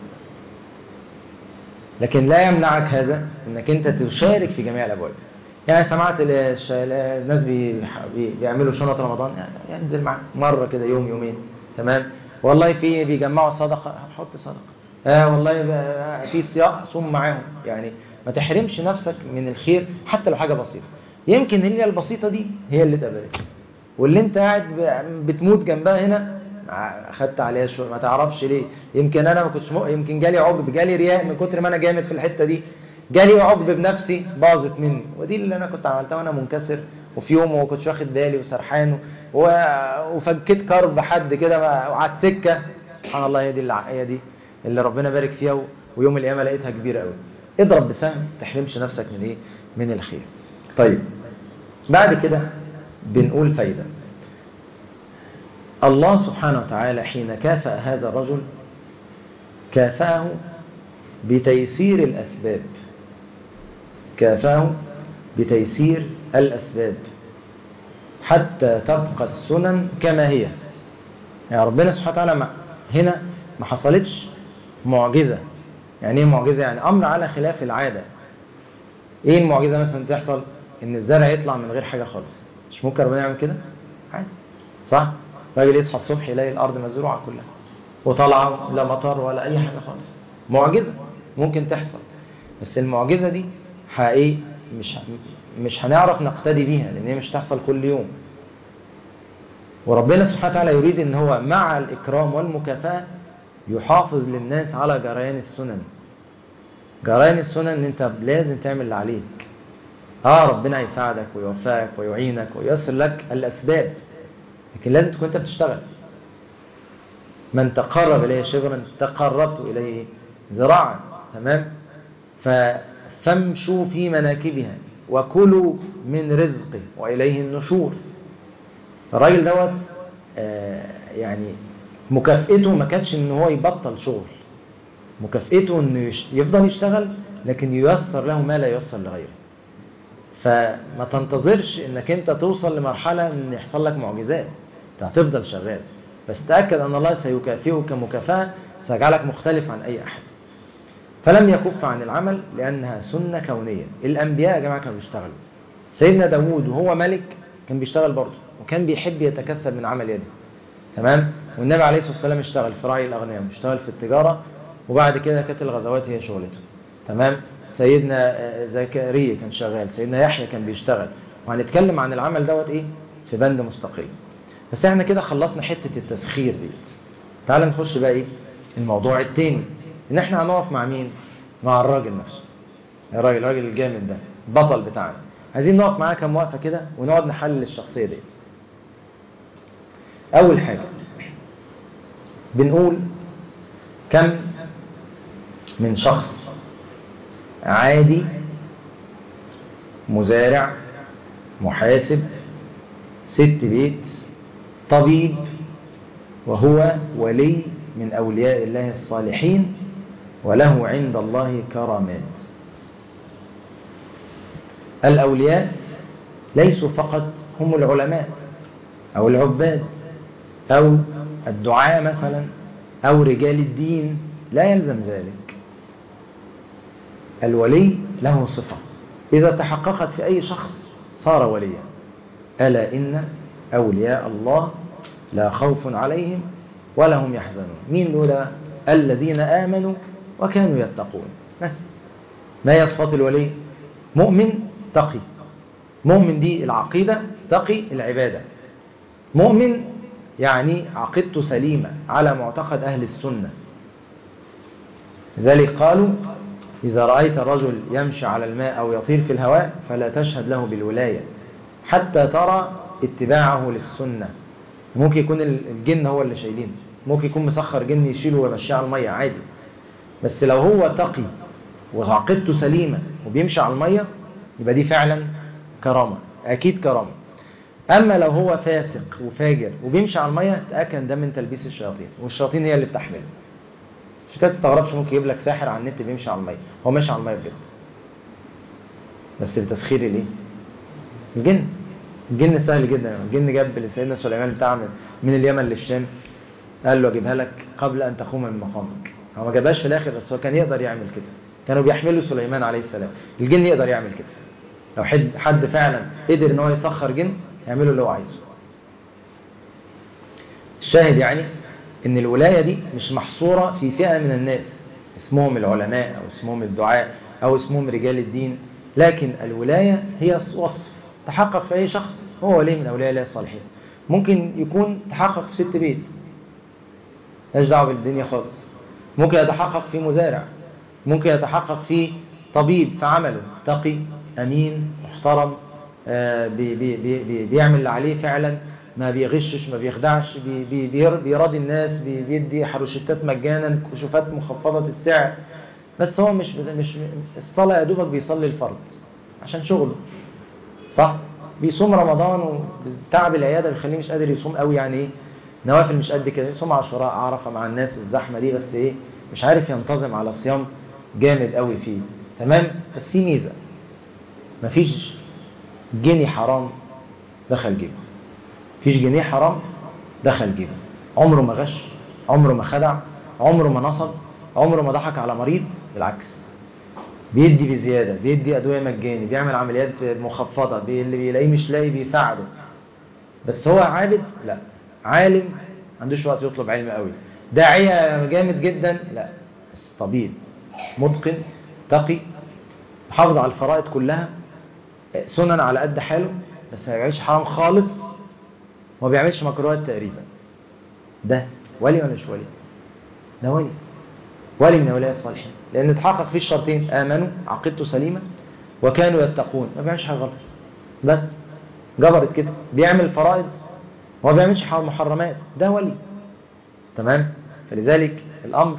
لكن لا يمنعك هذا انك انت تشارك في جميع الابواب يعني سمعت ال- الش- الناس بي- بي- بيعملوا شنط رمضان يعني ينزل معاك مره كده يوم يومين تمام والله في بيجمعوا صدقه حط صدقه اه والله بقى في صيام صوم معاهم يعني ما تحرمش نفسك من الخير حتى لو حاجه بسيطه يمكن هي البسيطه دي هي اللي اتقبلت واللي انت قاعد ب- بتموت جنبها هنا اخدت عليها شويه ما تعرفش ليه يمكن انا ما كنتش م... يمكن جالي عقب جالي رياء من كتر ما انا جامد في الحته دي جالي عقب بنفسي باظت مني ودي اللي انا كنت عملتها وانا منكسر وفي يوم وما كنتش واخد بالي وسرحان و... وفكيت كرب حد كده ما- وعلى السكه سبحان الله هي دي اللي هي دي اللي ربنا بارك فيها و... ويوم القيامه لقيتها كبيره قوي اضرب بسهم ما تحرمش نفسك من ايه من الخير طيب بعد كده بنقول فايده الله سبحانه وتعالى حين كافأ هذا الرجل كافأه بتيسير الأسباب كافأه بتيسير الأسباب حتى تبقى السنن كما هي يعني ربنا سبحانه وتعالى ما- هنا ما حصلتش معجزة يعني ايه معجزة يعني أمر على خلاف العادة ايه المعجزة مثلا تحصل ان الزرع يطلع من غير حاجة خالص مش ممكن ربنا يعمل كده عادي صح راجل يصحى الصبح يلاقي الارض مزروعه كلها وطالعه لا مطر ولا اي حاجه خالص معجزه ممكن تحصل بس المعجزه دي حقيقي مش مش هنعرف نقتدي بيها لان هي مش هتحصل كل يوم وربنا سبحانه وتعالى يريد ان هو مع الاكرام والمكافاه يحافظ للناس على جريان السنن جريان السنن ان انت لازم تعمل اللي عليك اه ربنا هيساعدك ويوفقك ويعينك وييسر لك الاسباب لكن لازم تكون انت بتشتغل من تقرب اليه شبرا تقربت اليه ذراعا تمام فامشوا في مناكبها وكلوا من رزقه واليه النشور الراجل دوت آه يعني مكافئته ما كانتش ان هو يبطل شغل مكافئته انه يش- يفضل يشتغل لكن ييسر له ما لا ييسر لغيره فما تنتظرش انك انت توصل لمرحلة ان يحصل لك معجزات انت هتفضل شغال بس تأكد ان الله سيكافئك مكافأة سيجعلك مختلف عن اي احد فلم يكف عن العمل لانها سنة كونية الانبياء يا جماعة كانوا بيشتغلوا سيدنا داوود وهو ملك كان بيشتغل برضه وكان بيحب يتكسب من عمل يده تمام والنبي عليه الصلاة والسلام اشتغل في رعي الاغنياء اشتغل في التجارة وبعد كده كانت الغزوات هي شغلته تمام سيدنا زكريا كان شغال سيدنا يحيى كان بيشتغل وهنتكلم عن العمل دوت ايه في بند مستقل بس احنا كده خلصنا حتة التسخير دي تعال نخش بقى ايه الموضوع التاني ان احنا هنقف مع مين مع الراجل نفسه الراجل الراجل الجامد ده البطل بتاعنا عايزين نقف معاه كام وقفة كده ونقعد نحلل الشخصية دي اول حاجة بنقول كم من شخص عادي مزارع محاسب ست بيت طبيب وهو ولي من أولياء الله الصالحين وله عند الله كرامات الأولياء ليسوا فقط هم العلماء أو العباد أو الدعاء مثلا أو رجال الدين لا يلزم ذلك الولي له صفة إذا تحققت في أي شخص صار وليا ألا إن أولياء الله لا خوف عليهم ولا هم يحزنون مين دول الذين آمنوا وكانوا يتقون بس ما هي صفات الولي مؤمن تقي مؤمن دي العقيدة تقي العبادة مؤمن يعني عقيدته سليمة على معتقد أهل السنة لذلك قالوا إذا رأيت الرجل يمشي على الماء أو يطير في الهواء فلا تشهد له بالولاية حتى ترى اتباعه للسنة ممكن يكون الجن هو اللي شايلينه ممكن يكون مسخر جن يشيله ويمشيه على المية عادي بس لو هو تقي وعقيدته سليمة وبيمشي على المية يبقى دي فعلا كرامة أكيد كرامة أما لو هو فاسق وفاجر وبيمشي على المية تأكد ده من تلبيس الشياطين والشياطين هي اللي بتحمله مش كده تستغربش ممكن يجيب لك ساحر على النت بيمشي على المية هو ماشي على المية بجد بس التسخير ليه الجن الجن سهل جدا الجن جاب لسيدنا سليمان بتاع من اليمن للشام قال له اجيبها لك قبل ان تقوم من مقامك هو ما جابهاش في الاخر بس هو كان يقدر يعمل كده كانوا بيحملوا سليمان عليه السلام الجن يقدر يعمل كده لو حد حد فعلا قدر ان هو يسخر جن يعمله اللي هو عايزه الشاهد يعني ان الولاية دي مش محصورة في فئة من الناس اسمهم العلماء او اسمهم الدعاء او اسمهم رجال الدين لكن الولاية هي وصف تحقق في اي شخص هو ولي من اولياء الله الصالحين ممكن يكون تحقق في ست بيت مالهاش دعوه بالدنيا خالص ممكن يتحقق في مزارع ممكن يتحقق في طبيب في عمله تقي امين محترم آه بي بي بي بيعمل اللي عليه فعلا ما بيغشش ما بيخدعش بي بي بيراضي الناس بي بيدي حروشتات مجانا كشوفات مخفضة السعر بس هو مش مش الصلاة يا دوبك بيصلي الفرض عشان شغله صح بيصوم رمضان وتعب العيادة بيخليه مش قادر يصوم قوي يعني ايه نوافل مش قد كده يصوم عشراء عرفة مع الناس الزحمة دي بس ايه مش عارف ينتظم على صيام جامد قوي فيه تمام بس في ميزة مفيش جنيه حرام دخل جيبه مفيش جنيه حرام دخل جيبه عمره ما غش عمره ما خدع عمره ما نصب عمره ما ضحك على مريض بالعكس بيدي بزيادة بيدي أدوية مجاني بيعمل عمليات مخفضة بي اللي بيلاقيه مش لاقي بيساعده بس هو عابد لا عالم ما عندوش وقت يطلب علم قوي داعية جامد جدا لا بس طبيب متقن تقي محافظ على الفرائض كلها سنن على قد حاله بس ما بيعملش حرام خالص وما بيعملش مكروهات تقريبا ده ولي ولا مش ولي ده ولي ولي من اولياء الصالحين لان تحقق فيه الشرطين امنوا عقيدته سليمه وكانوا يتقون ما بيعملش حاجه غلط بس جبرت كده بيعمل فرائض وما بيعملش محرمات ده ولي تمام فلذلك الامر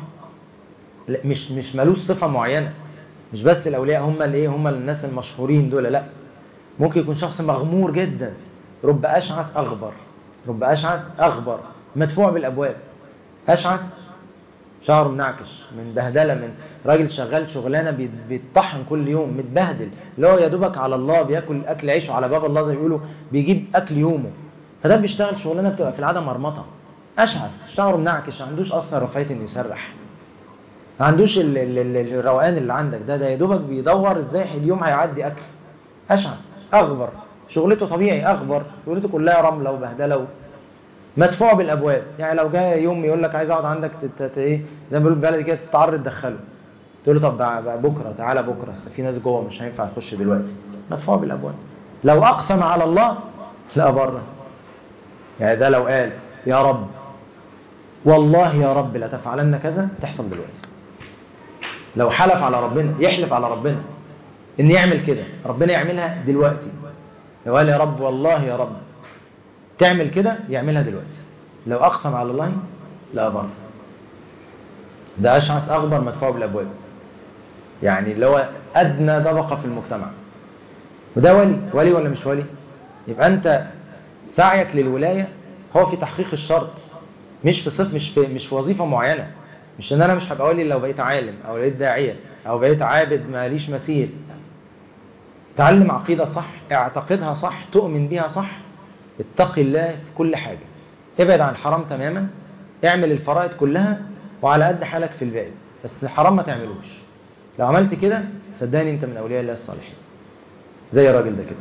مش مش ملوش صفه معينه مش بس الاولياء هم اللي ايه هم الناس المشهورين دول لا ممكن يكون شخص مغمور جدا رب اشعث اغبر رب اشعث اغبر مدفوع بالابواب اشعث شعره منعكش من بهدله من راجل شغال شغلانه بيتطحن كل يوم متبهدل اللي هو يا دوبك على الله بياكل اكل عيشه على باب الله زي ما بيقولوا بيجيب اكل يومه فده بيشتغل شغلانه بتبقى في العاده مرمطه اشعث شعره منعكش ما عندوش اصلا رفاهيه انه يسرح ما عندوش ال ال ال الروقان اللي عندك ده ده يا دوبك بيدور ازاي اليوم هيعدي اكل اشعث اغبر شغلته طبيعي اغبر شغلته كلها رمله وبهدله مدفوع بالابواب يعني لو جاء يوم يقول لك عايز اقعد عندك تت- تت- ايه زي ما بيقولوا بالبلدي كده تتعرض تدخله تقول له طب بقى- بقى بكره تعالى بكره أصل في ناس جوه مش هينفع تخش دلوقتي مدفوع بالابواب لو اقسم على الله لا بره يعني ده لو قال يا رب والله يا رب لا تفعلن كذا تحصل دلوقتي لو حلف على ربنا يحلف على ربنا ان يعمل كده ربنا يعملها دلوقتي لو قال يا رب والله يا رب تعمل كده يعملها دلوقتي لو اقسم على الله لا بر ده اشعث اغبر مدفوع بالابواب يعني اللي هو ادنى طبقه في المجتمع وده ولي ولي ولا مش ولي يبقى انت سعيك للولايه هو في تحقيق الشرط مش في صف مش في مش في وظيفه معينه مش ان انا مش هبقى ولي لو بقيت عالم او بقيت داعيه او بقيت عابد ماليش مثيل تعلم عقيده صح اعتقدها صح تؤمن بيها صح اتق الله في كل حاجه ابعد عن الحرام تماما اعمل الفرائض كلها وعلى قد حالك في الباقي بس الحرام ما تعملوش لو عملت كده صدقني انت من اولياء الله الصالحين زي الراجل ده كده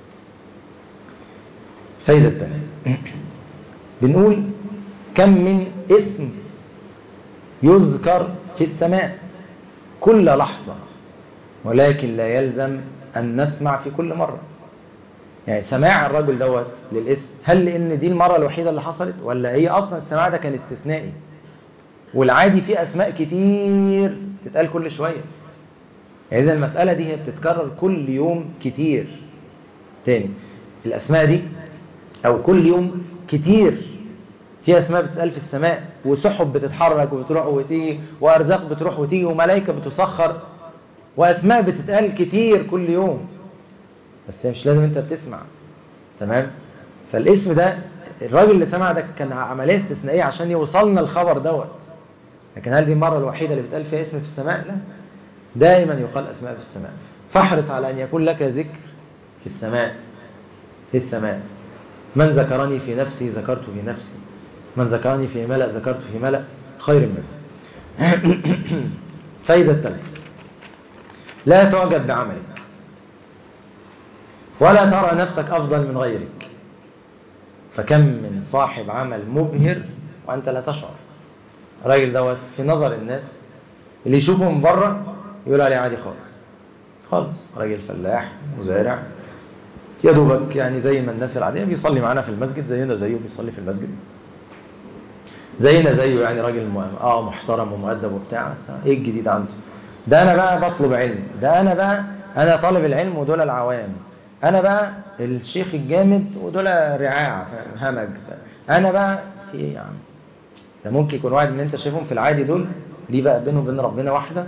فايدة التانية بنقول كم من اسم يذكر في السماء كل لحظة ولكن لا يلزم أن نسمع في كل مرة يعني سماع الرجل دوت للاسم هل لأن دي المرة الوحيدة اللي حصلت ولا هي أصلا السماع ده كان استثنائي والعادي فيه أسماء كتير تتقال كل شوية يعني إذا المسألة دي هي بتتكرر كل يوم كتير تاني الأسماء دي أو كل يوم كتير في أسماء بتتقال في السماء وسحب بتتحرك وبتروح وتيجي وأرزاق بتروح وتيجي وملائكة بتسخر وأسماء بتتقال كتير كل يوم بس مش لازم أنت بتسمع تمام فالاسم ده الراجل اللي سمع ده كان عملية استثنائية عشان يوصلنا الخبر دوت لكن هل دي المرة الوحيدة اللي بيتقال فيها اسم في السماء؟ لا دائما يقال أسماء في السماء فاحرص على أن يكون لك ذكر في السماء في السماء من ذكرني في نفسي ذكرت في نفسي من ذكرني في ملأ ذكرت في ملأ خير منه فايدة الثالثة لا تعجب بعملك ولا ترى نفسك أفضل من غيرك فكم من صاحب عمل مبهر وأنت لا تشعر الراجل دوت في نظر الناس اللي يشوفه من بره يقول عليه عادي خالص خالص راجل فلاح مزارع يا دوبك يعني زي ما الناس العادية بيصلي معانا في المسجد زينا زيه بيصلي في المسجد زينا زيه يعني راجل م- اه محترم ومؤدب وبتاع بس ايه الجديد عنده ده انا بقى بطلب علم ده انا بقى انا طالب العلم ودول العوام انا بقى الشيخ الجامد ودول رعاع فاهم؟ همج انا بقى في ايه يا عم ده ممكن يكون واحد من اللي انت شايفهم في العادي دول ليه بقى بينه وبين ربنا واحده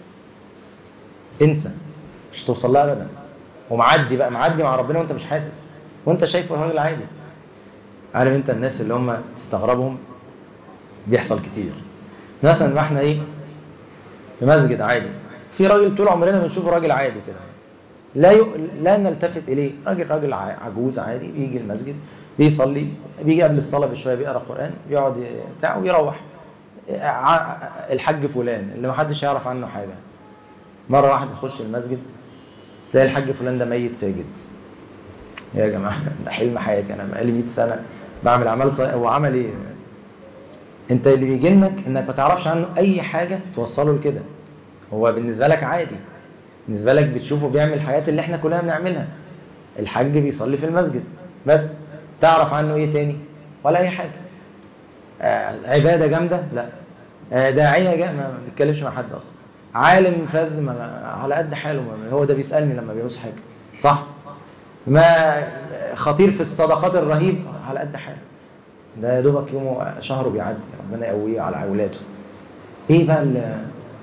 انسى مش توصل لها ابدا ومعدي بقى معدي مع ربنا وانت مش حاسس وانت شايفه راجل عادي عارف انت الناس اللي هم تستغربهم بيحصل كتير مثلا ما احنا ايه في مسجد عادي في راجل طول عمرنا بنشوفه راجل عادي كده لا ي... لا نلتفت اليه راجل راجل ع- عجوز عادي بيجي المسجد بيصلي بيجي قبل الصلاه بشويه بيقرا قران بيقعد ي- بتاع ويروح ع- الحاج فلان اللي ما حدش يعرف عنه حاجه مره واحد يخش المسجد تلاقي الحاج فلان ده ميت ساجد يا جماعه ده حلم حياتي انا بقالي 100 سنه بعمل اعمال صالحه هو عمل ايه انت اللي بيجي لك انك ما تعرفش عنه اي حاجه توصله لكده هو بالنسبه لك عادي بالنسبه لك بتشوفه بيعمل الحاجات اللي احنا كلنا بنعملها الحاج بيصلي في المسجد بس تعرف عنه ايه تاني ولا اي حاجه آه عباده جامده لا آه داعيه جامده ما بيتكلمش مع حد اصلا عالم فاز ما على قد حاله ما هو ده بيسالني لما بيعوز حاجه صح ما خطير في الصدقات الرهيب على قد حاله ده يا دوبك يومه شهره بيعدي ربنا يقويه على اولاده ايه بقى ال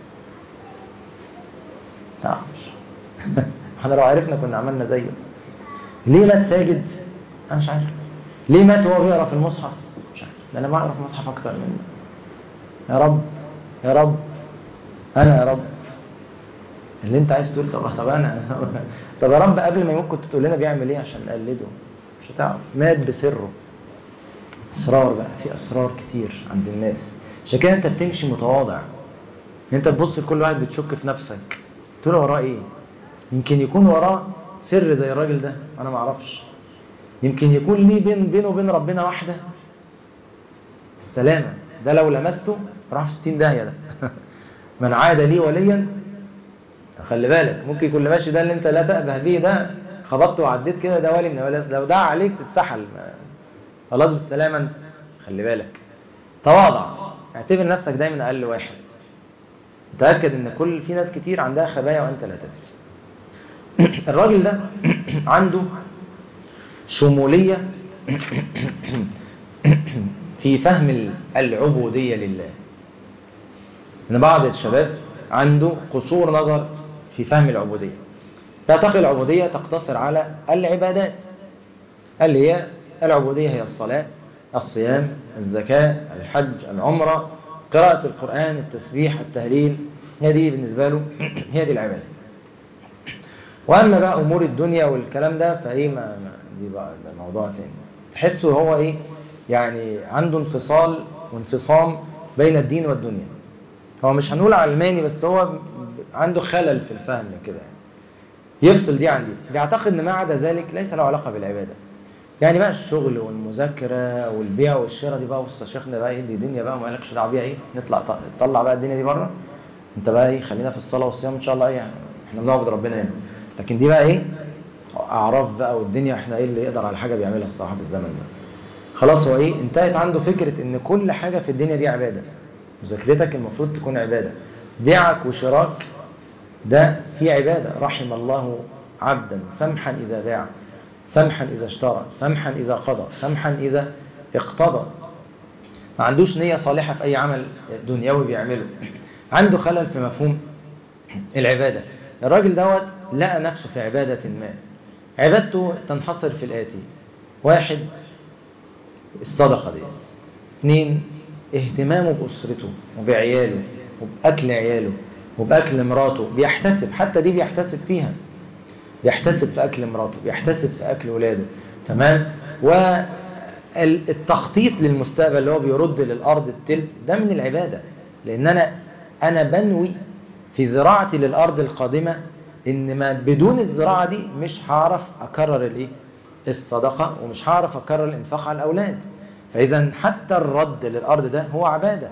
تعرفش احنا لو عرفنا كنا عملنا زيه ليه مات ساجد انا مش عارف ليه مات وهو بيقرا في المصحف مش عارف ده انا بعرف المصحف اكتر منه يا رب يا رب انا يا رب اللي انت عايز تقول طب طب انا طب يا رب قبل ما يموت كنت تقول لنا بيعمل ايه عشان نقلده مش هتعرف مات بسره اسرار بقى في اسرار كتير عند الناس عشان كده انت بتمشي متواضع انت تبص لكل واحد بتشك في نفسك تقول وراه ايه يمكن يكون وراه سر زي الراجل ده انا ما اعرفش يمكن يكون ليه بين بينه وبين ربنا واحده بالسلامة ده لو لمسته راح في 60 داهية ده من عاد لي وليا خلي بالك ممكن يكون اللي ماشي ده اللي انت لا تأبه به ده خبطت وعديت كده ده ولي من اولاد لو دعا عليك تتسحل خلاص بالسلامة انت خلي بالك تواضع اعتبر نفسك دايما اقل واحد تأكد ان كل في ناس كتير عندها خبايا وانت لا تدري الراجل ده عنده شمولية في فهم العبودية لله ان بعض الشباب عنده قصور نظر في فهم العبودية تعتقد العبودية تقتصر على العبادات اللي هي العبودية هي الصلاة الصيام الزكاة الحج العمرة قراءة القرآن التسبيح التهليل هي دي بالنسبة له هي دي العبادة وأما بقى أمور الدنيا والكلام ده فإيه ما ما دي بقى ده موضوع تاني تحسه هو إيه يعني عنده انفصال وانفصام بين الدين والدنيا هو مش هنقول علماني بس هو عنده خلل في الفهم كده يعني يفصل دي عن دي بيعتقد ان ما عدا ذلك ليس له علاقه بالعباده يعني بقى الشغل والمذاكره والبيع والشراء دي بقى بص يا شيخنا بقى ايه دي دنيا بقى ومالكش دعوه بيها ايه نطلع نطلع بقى الدنيا دي بره انت بقى ايه خلينا في الصلاه والصيام ان شاء الله ايه يعني احنا بنعبد ربنا هنا لكن دي بقى ايه اعراف بقى والدنيا احنا ايه اللي يقدر على حاجه بيعملها الصراحه في الزمن ده خلاص هو ايه انتهت عنده فكره ان كل حاجه في الدنيا دي عباده مذاكرتك المفروض تكون عباده بيعك وشراك ده في عبادة رحم الله عبدا سمحا إذا باع سمحا إذا اشترى سمحا إذا قضى سمحا إذا اقتضى ما عندوش نية صالحة في أي عمل دنيوي بيعمله عنده خلل في مفهوم العبادة الراجل دوت لقى نفسه في عبادة ما عبادته تنحصر في الآتي واحد الصدقة دي اثنين اهتمامه بأسرته وبعياله وبأكل عياله وبأكل مراته بيحتسب حتى دي بيحتسب فيها بيحتسب في أكل مراته بيحتسب في أكل ولاده تمام والتخطيط للمستقبل اللي هو بيرد للأرض التلت ده من العبادة لأن أنا أنا بنوي في زراعتي للأرض القادمة إن ما بدون الزراعة دي مش هعرف أكرر الإيه الصدقة ومش هعرف أكرر الإنفاق على الأولاد فإذا حتى الرد للأرض ده هو عبادة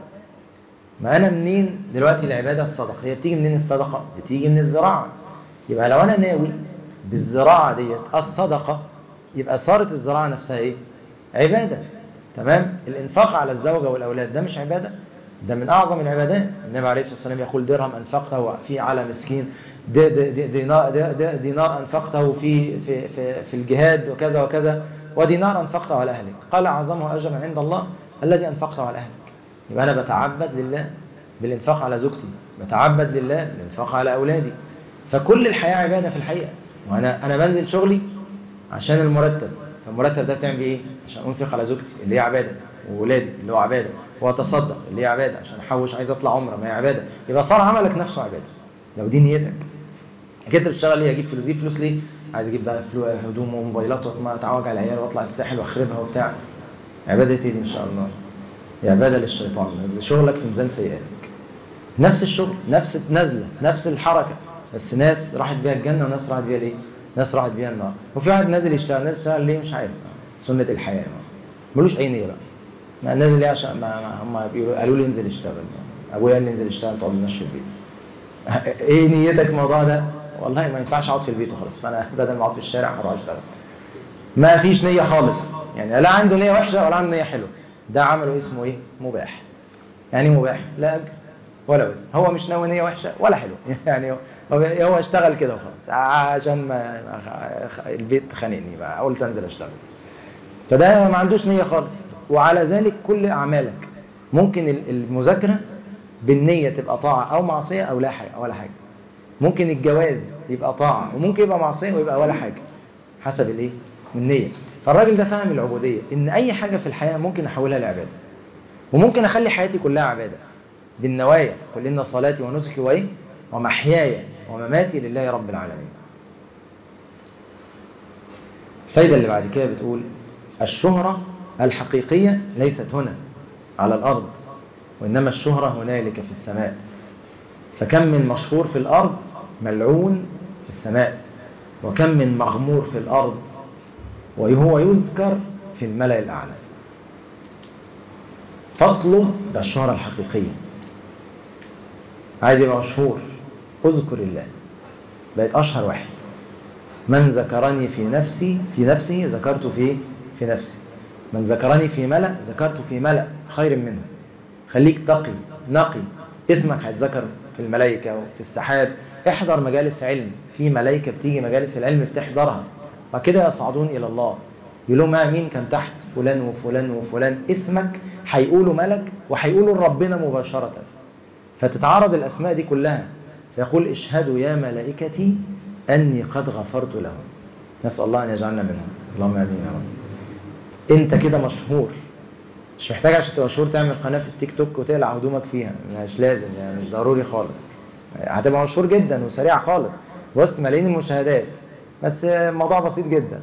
ما أنا منين دلوقتي العبادة الصدقة هي بتيجي منين الصدقة بتيجي من الزراعة يبقى لو أنا ناوي بالزراعة ديت الصدقة يبقى صارت الزراعة نفسها إيه عبادة تمام الإنفاق على الزوجة والأولاد ده مش عبادة ده من أعظم العبادات النبي عليه الصلاة والسلام يقول درهم أنفقته في على مسكين دينار, دينار أنفقته في, في, في, في الجهاد وكذا وكذا ودينار أنفقته على أهلك قال أعظمه أجرا عند الله الذي أنفقته على أهلك يبقى أنا بتعبد لله بالإنفاق على زوجتي بتعبد لله بالإنفاق على أولادي فكل الحياة عبادة في الحقيقة وأنا أنا بنزل شغلي عشان المرتب فالمرتب ده بتعمل إيه؟ عشان أنفق على زوجتي اللي هي عبادة وولادي اللي هو عبادة وأتصدق اللي هي عبادة عشان أحوش عايز أطلع عمرة ما هي عبادة يبقى صار عملك نفسه عبادة لو دي نيتك كنت بتشتغل ليه أجيب فلوس أجيب فلوس ليه؟ عايز أجيب بقى هدوم وموبايلات وما أتعوج على العيال وأطلع الساحل وأخربها وبتاع عبادة إيه دي إن شاء الله؟ هي عبادة للشيطان شغلك في ميزان سيئاتك نفس الشغل نفس النزلة نفس الحركة بس ناس راحت بيها الجنة وناس راحت بيها ليه ناس راحت بيها النار وفي واحد نازل يشتغل ناس يشتغل ليه مش عارف سنة الحياة ملوش أي نية بقى ما نازل ليه عشان ما ما هم بيقولوا قالوا لي انزل اشتغل أبويا قال لي انزل اشتغل تقعد تمشي البيت ايه نيتك الموضوع ده والله ما ينفعش اقعد في البيت وخلاص فانا بدل ما اقعد في الشارع هروح اشتغل ما فيش نية خالص يعني لا عنده نية وحشة ولا عنده نية حلوة ده عمله اسمه ايه مباح يعني مباح لا اجر ولا وزن هو مش ناوي نيه وحشه ولا حلوه يعني هو هو اشتغل كده وخلاص عشان ما البيت خانقني بقى قلت انزل اشتغل فده ما عندوش نيه خالص وعلى ذلك كل اعمالك ممكن المذاكره بالنيه تبقى طاعه او معصيه او لا حاجه ولا حاجه ممكن الجواز يبقى طاعه وممكن يبقى معصيه ويبقى ولا حاجه حسب الايه النيه فالراجل ده فهم العبوديه ان اي حاجه في الحياه ممكن احولها لعباده وممكن اخلي حياتي كلها عباده بالنوايا قل إن صلاتي ونسكي وإيه ومحياي ومماتي لله رب العالمين الفايدة اللي بعد كده بتقول الشهرة الحقيقية ليست هنا على الأرض وإنما الشهرة هنالك في السماء فكم من مشهور في الأرض ملعون في السماء وكم من مغمور في الأرض وهو يذكر في الملأ الأعلى فاطلب الشهرة الحقيقية عايز يبقى مشهور اذكر الله بقيت اشهر واحد من ذكرني في نفسي في نفسه ذكرت في في نفسي من ذكرني في ملأ ذكرت في ملأ خير منه خليك تقي نقي اسمك هيتذكر في الملائكة وفي السحاب احضر مجالس علم في ملائكة بتيجي مجالس العلم بتحضرها وكده يصعدون إلى الله يقولوا ما مين كان تحت فلان وفلان وفلان اسمك هيقولوا ملك وهيقولوا لربنا مباشرة فتتعرض الأسماء دي كلها فيقول اشهدوا يا ملائكتي أني قد غفرت لهم نسأل الله أن يجعلنا منهم اللهم آمين يا رب أنت كده مشهور مش محتاج عشان تبقى مشهور تعمل قناة في التيك توك وتقلع هدومك فيها مش لازم يعني مش ضروري خالص هتبقى مشهور جدا وسريع خالص بص ملايين المشاهدات بس الموضوع بسيط جدا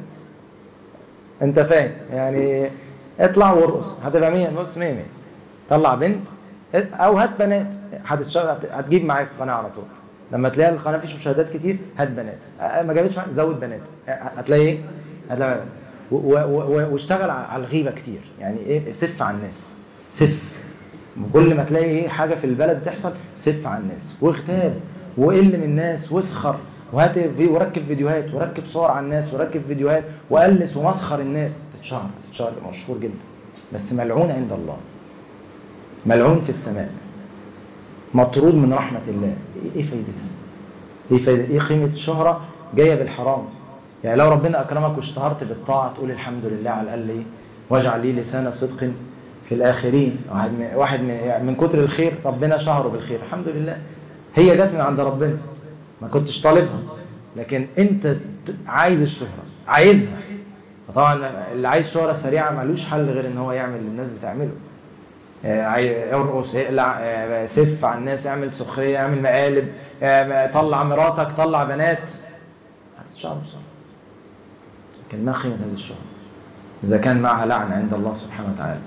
انت فاهم يعني اطلع وارقص هتبقى مية بص مية مية طلع بنت او هات بنات هتشتغل هتجيب معاك في القناه على طول لما تلاقي القناه فيش مشاهدات كتير هات بنات ما جابتش زود بنات هتلاقي ايه هتلاقي واشتغل على الغيبه كتير يعني ايه سف على الناس سف كل ما تلاقي ايه حاجه في البلد تحصل سف على الناس واغتاب وقل من الناس واسخر وهات وركب فيديوهات وركب صور على الناس وركب فيديوهات وقلس ومسخر الناس تتشهر تتشهر مشهور جدا بس ملعون عند الله ملعون في السماء مطرود من رحمة الله ايه فايدتها ايه فايدة ايه قيمة الشهرة جاية بالحرام يعني لو ربنا اكرمك واشتهرت بالطاعة تقول الحمد لله على الاقل ايه واجعل لي لسان صدق في الاخرين واحد من, واحد من, يعني من كتر الخير ربنا شهره بالخير الحمد لله هي جت من عند ربنا ما كنتش طالبها لكن انت عايز الشهرة عايزها طبعا اللي عايز شهرة سريعة ملوش حل غير ان هو يعمل اللي الناس بتعمله ارقص اقلع سف على الناس اعمل سخرية اعمل مقالب طلع مراتك طلع بنات هتتشهر بسرعة لكن ما قيمة هذه الشهرة إذا كان معها لعن عند الله سبحانه وتعالى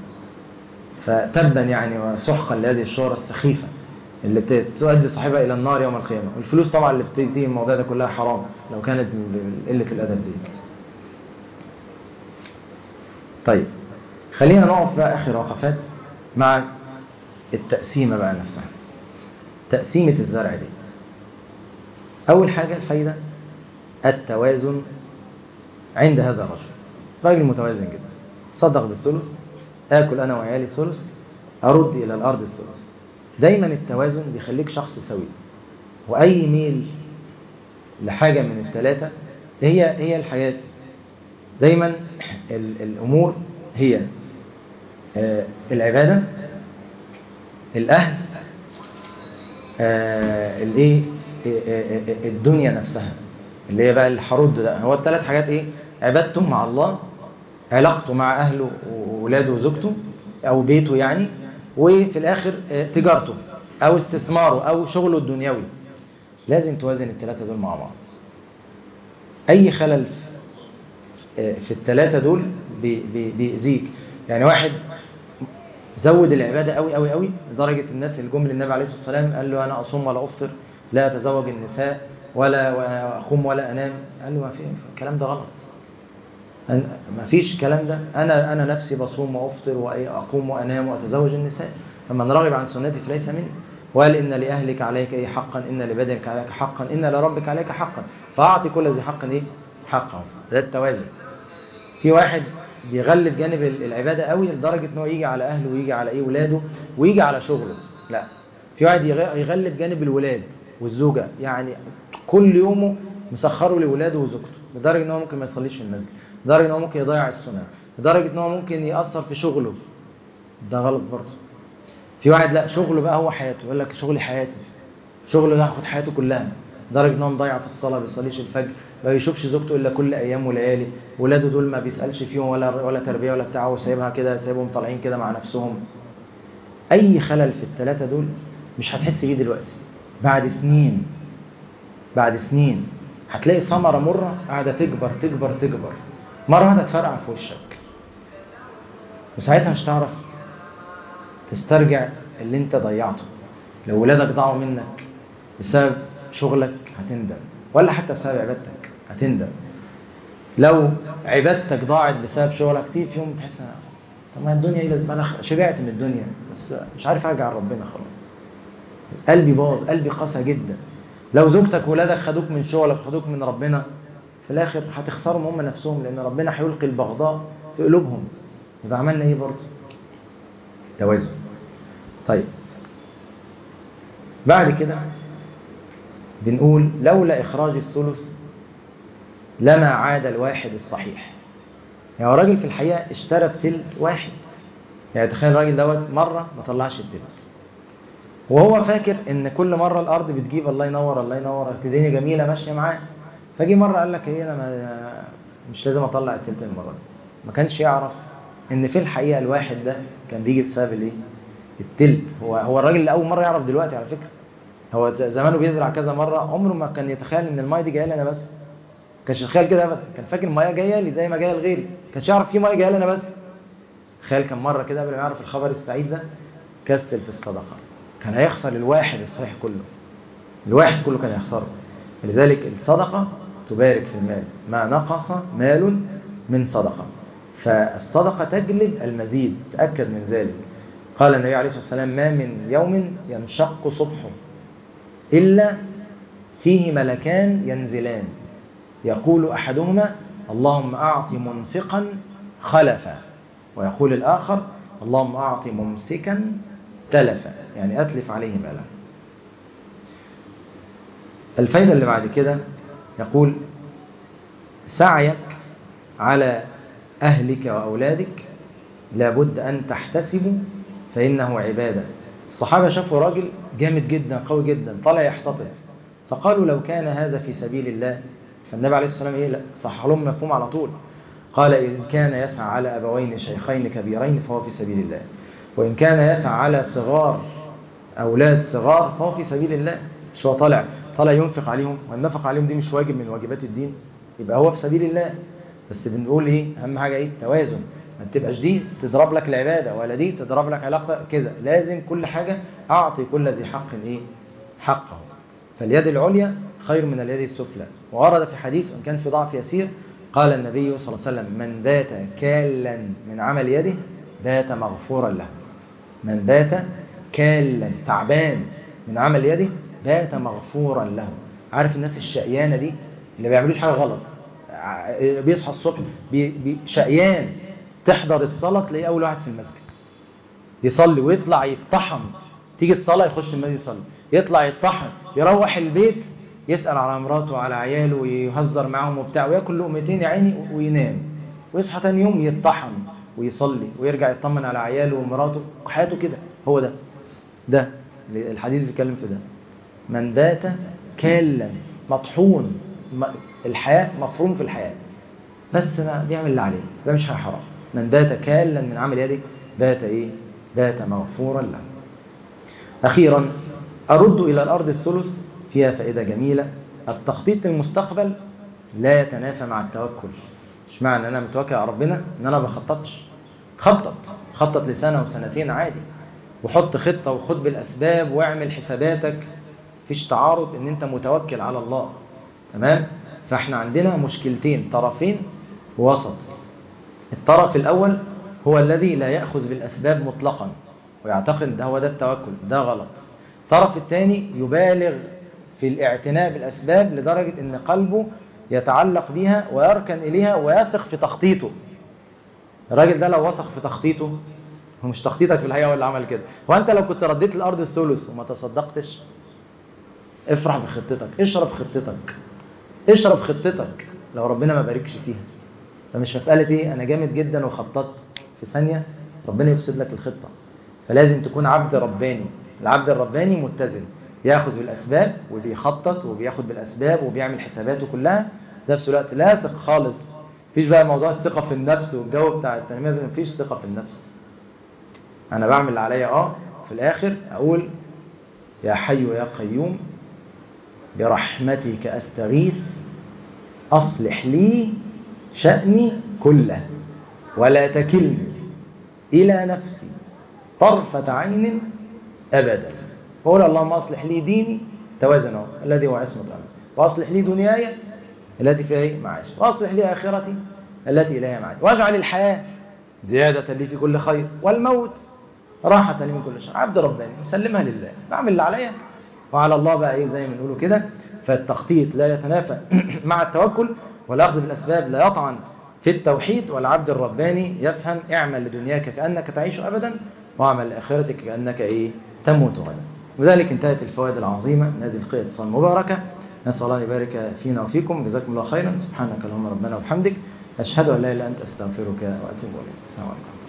فتبا يعني وسحقا لهذه الشهرة السخيفة اللي تؤدي صاحبها إلى النار يوم القيامة والفلوس طبعا اللي بتيجي الموضوع ده كلها حرام لو كانت من قلة الأدب دي طيب خلينا نقف بقى آخر وقفات مع التقسيمة بقى نفسها تقسيمة الزرع دي أول حاجة الفايدة التوازن عند هذا الرجل راجل متوازن جدا صدق بالثلث آكل أنا وعيالي الثلث أرد إلى الأرض الثلث دايما التوازن بيخليك شخص سوي وأي ميل لحاجة من الثلاثة هي هي الحياة دايما الأمور هي العبادة الأهل الايه الدنيا نفسها اللي هي بقى الحرود ده هو الثلاث حاجات ايه عبادته مع الله علاقته مع اهله واولاده وزوجته او بيته يعني وفي الاخر تجارته او استثماره او شغله الدنيوي لازم توازن الثلاثه دول مع بعض اي خلل في الثلاثه دول بيأذيك يعني واحد زود العبادة قوي قوي قوي لدرجة الناس اللي جم للنبي عليه الصلاة والسلام قال له أنا أصوم ولا أفطر لا أتزوج النساء ولا أقوم ولا أنام قال له ما في الكلام ده غلط ما فيش الكلام ده أنا أنا نفسي بصوم وأفطر وأقوم وأنام وأتزوج النساء فمن رغب عن سنتي فليس مني وقال إن لأهلك عليك إيه حقا إن لبدنك عليك حقا إن لربك عليك حقا فأعطي كل ذي حق إيه حقه ده التوازن في واحد بيغلب جانب العبادة قوي لدرجة ان هو يجي على اهله ويجي على ايه ولاده ويجي على شغله لا في واحد يغلب جانب الولاد والزوجة يعني كل يومه مسخره لولاده وزوجته لدرجة ان هو ممكن ما يصليش في المسجد لدرجة ان هو ممكن يضيع السنة لدرجة ان هو ممكن يأثر في شغله ده غلط برضه في واحد لا شغله بقى هو حياته يقول لك شغلي حياتي شغله ياخد حياته كلها لدرجة ان هو مضيع في الصلاة ما بيصليش الفجر ما بيشوفش زوجته الا كل ايام وليالي ولاده دول ما بيسالش فيهم ولا ولا تربيه ولا بتاع وسايبها كده سايبهم طالعين كده مع نفسهم اي خلل في الثلاثه دول مش هتحس بيه دلوقتي بعد سنين بعد سنين هتلاقي ثمره مره قاعده تكبر تكبر تكبر مره واحده تفرقع في وشك وساعتها مش هتعرف تسترجع اللي انت ضيعته لو ولادك ضاعوا منك بسبب شغلك هتندم ولا حتى بسبب عبادتك هتندم لو عبادتك ضاعت بسبب شغلك تيجي في يوم تحس طب ما الدنيا ايه لازم انا شبعت من الدنيا بس مش عارف ارجع لربنا خلاص قلبي باظ قلبي قسى جدا لو زوجتك وولادك خدوك من شغلك خدوك من ربنا في الاخر هتخسرهم هم نفسهم لان ربنا هيلقي البغضاء في قلوبهم يبقى عملنا ايه برضه توازن طيب بعد كده بنقول لولا اخراج الثلث لما عاد الواحد الصحيح يعني راجل في الحقيقه اشترى بتلت واحد يعني تخيل الراجل دوت مره ما طلعش التلت وهو فاكر ان كل مره الارض بتجيب الله ينور الله ينور الدنيا جميله ماشيه معاه فجي مره قال لك ايه انا ما مش لازم اطلع التلت المره دي ما كانش يعرف ان في الحقيقه الواحد ده كان بيجي بسبب الايه التلت هو هو الراجل اللي اول مره يعرف دلوقتي على فكره هو زمانه بيزرع كذا مره عمره ما كان يتخيل ان المايه دي جايه لي انا بس كانش يتخيل كده ابدا كان فاكر المايه جايه لي زي ما جايه لغيري كانش يعرف في مايه جايه لي انا بس تخيل كم مره كده قبل ما يعرف الخبر السعيد ده كسل في الصدقه كان هيخسر الواحد الصحيح كله الواحد كله كان يخسره لذلك الصدقه تبارك في المال ما نقص مال من صدقه فالصدقه تجلب المزيد تاكد من ذلك قال النبي عليه الصلاه والسلام ما من يوم ينشق صبحه الا فيه ملكان ينزلان يقول احدهما اللهم اعط منفقا خلفا ويقول الاخر اللهم اعط ممسكا تلفا يعني اتلف عليه مالا الفايده اللي بعد كده يقول سعيك على اهلك واولادك لابد ان تحتسبوا فانه عباده الصحابه شافوا راجل جامد جدا قوي جدا طالع يحتطب فقالوا لو كان هذا في سبيل الله فالنبي عليه الصلاه والسلام ايه لا صح لهم مفهوم على طول قال ان كان يسعى على ابوين شيخين كبيرين فهو في سبيل الله وان كان يسعى على صغار اولاد صغار فهو في سبيل الله مش هو طالع طالع ينفق عليهم والنفق عليهم دي مش واجب من واجبات الدين يبقى هو في سبيل الله بس بنقول ايه اهم حاجه ايه توازن ما تبقاش دي تضرب لك العباده ولا دي تضرب لك علاقه كذا لازم كل حاجه اعطي كل ذي حق ايه حقه فاليد العليا خير من اليد السفلى وورد في حديث وان كان في ضعف يسير قال النبي صلى الله عليه وسلم من بات كالا من عمل يده بات مغفورا له من بات كالا تعبان من عمل يده بات مغفورا له عارف الناس الشقيانه دي اللي ما بيعملوش حاجه غلط بيصحى الصبح بي بي شقيان تحضر الصلاه تلاقيه اول واحد في المسجد يصلي ويطلع يتطحن تيجي الصلاه يخش المسجد يصلي يطلع يتطحن يروح البيت يسال على مراته وعلى عياله ويهزر معاهم وبتاع وياكل لقمتين يا عيني وينام ويصحى تاني يوم يتطحن ويصلي ويرجع يطمن على عياله ومراته حياته كده هو ده ده الحديث بيتكلم في ده من بات كالا مطحون الحياة مفروم في الحياة بس ما بيعمل اللي عليه ده مش حاجة حرام من بات كالا من عمل يده بات ايه بات مغفورا له أخيرا أرد إلى الأرض الثلث فيها فائدة جميلة التخطيط للمستقبل لا يتنافى مع التوكل مش معنى أنا متوكل على ربنا إن أنا بخططش خطط خطط لسنة وسنتين عادي وحط خطة وخد بالأسباب واعمل حساباتك فيش تعارض إن أنت متوكل على الله تمام فاحنا عندنا مشكلتين طرفين ووسط الطرف الأول هو الذي لا يأخذ بالأسباب مطلقا ويعتقد ده هو ده التوكل ده غلط الطرف الثاني يبالغ في الاعتناء بالأسباب لدرجة أن قلبه يتعلق بها ويركن إليها ويثق في تخطيطه الراجل ده لو وثق في تخطيطه هو مش تخطيطك في الحقيقة هو اللي عمل كده هو أنت لو كنت رديت الأرض الثلث وما تصدقتش افرح بخطتك اشرب خطتك اشرب خطتك لو ربنا ما باركش فيها فمش مسألة ايه انا جامد جدا وخططت في ثانية ربنا يفسد لك الخطة فلازم تكون عبد رباني العبد الرباني متزن ياخذ بالاسباب وبيخطط وبياخد بالاسباب وبيعمل حساباته كلها في نفس الوقت لا ثق خالص مفيش بقى موضوع الثقة في النفس والجو بتاع التنمية مفيش ثقة في النفس انا بعمل اللي عليا اه في الاخر اقول يا حي يا قيوم برحمتك أستغيث أصلح لي شأني كله ولا تكلني إلى نفسي طرفة عين أبدا فقول اللهم أصلح لي ديني توازن الذي هو عصمة أمري وأصلح لي دنياي التي فيها معاش وأصلح لي آخرتي التي إليها معاش واجعل الحياة زيادة لي في كل خير والموت راحة لي من كل شر عبد رباني مسلمها لله بعمل اللي عليا وعلى الله بقى ايه زي ما بنقوله كده فالتخطيط لا يتنافى مع التوكل والأخذ بالأسباب لا يطعن في التوحيد والعبد الرباني يفهم اعمل لدنياك كأنك تعيش أبدا واعمل لآخرتك كأنك ايه تموت غدا وذلك انتهت الفوائد العظيمة من هذه القية المباركة نسأل الله يبارك فينا وفيكم جزاكم الله خيرا سبحانك اللهم ربنا وبحمدك أشهد أن لا إله إلا أنت أستغفرك وأتوب إليك السلام عليكم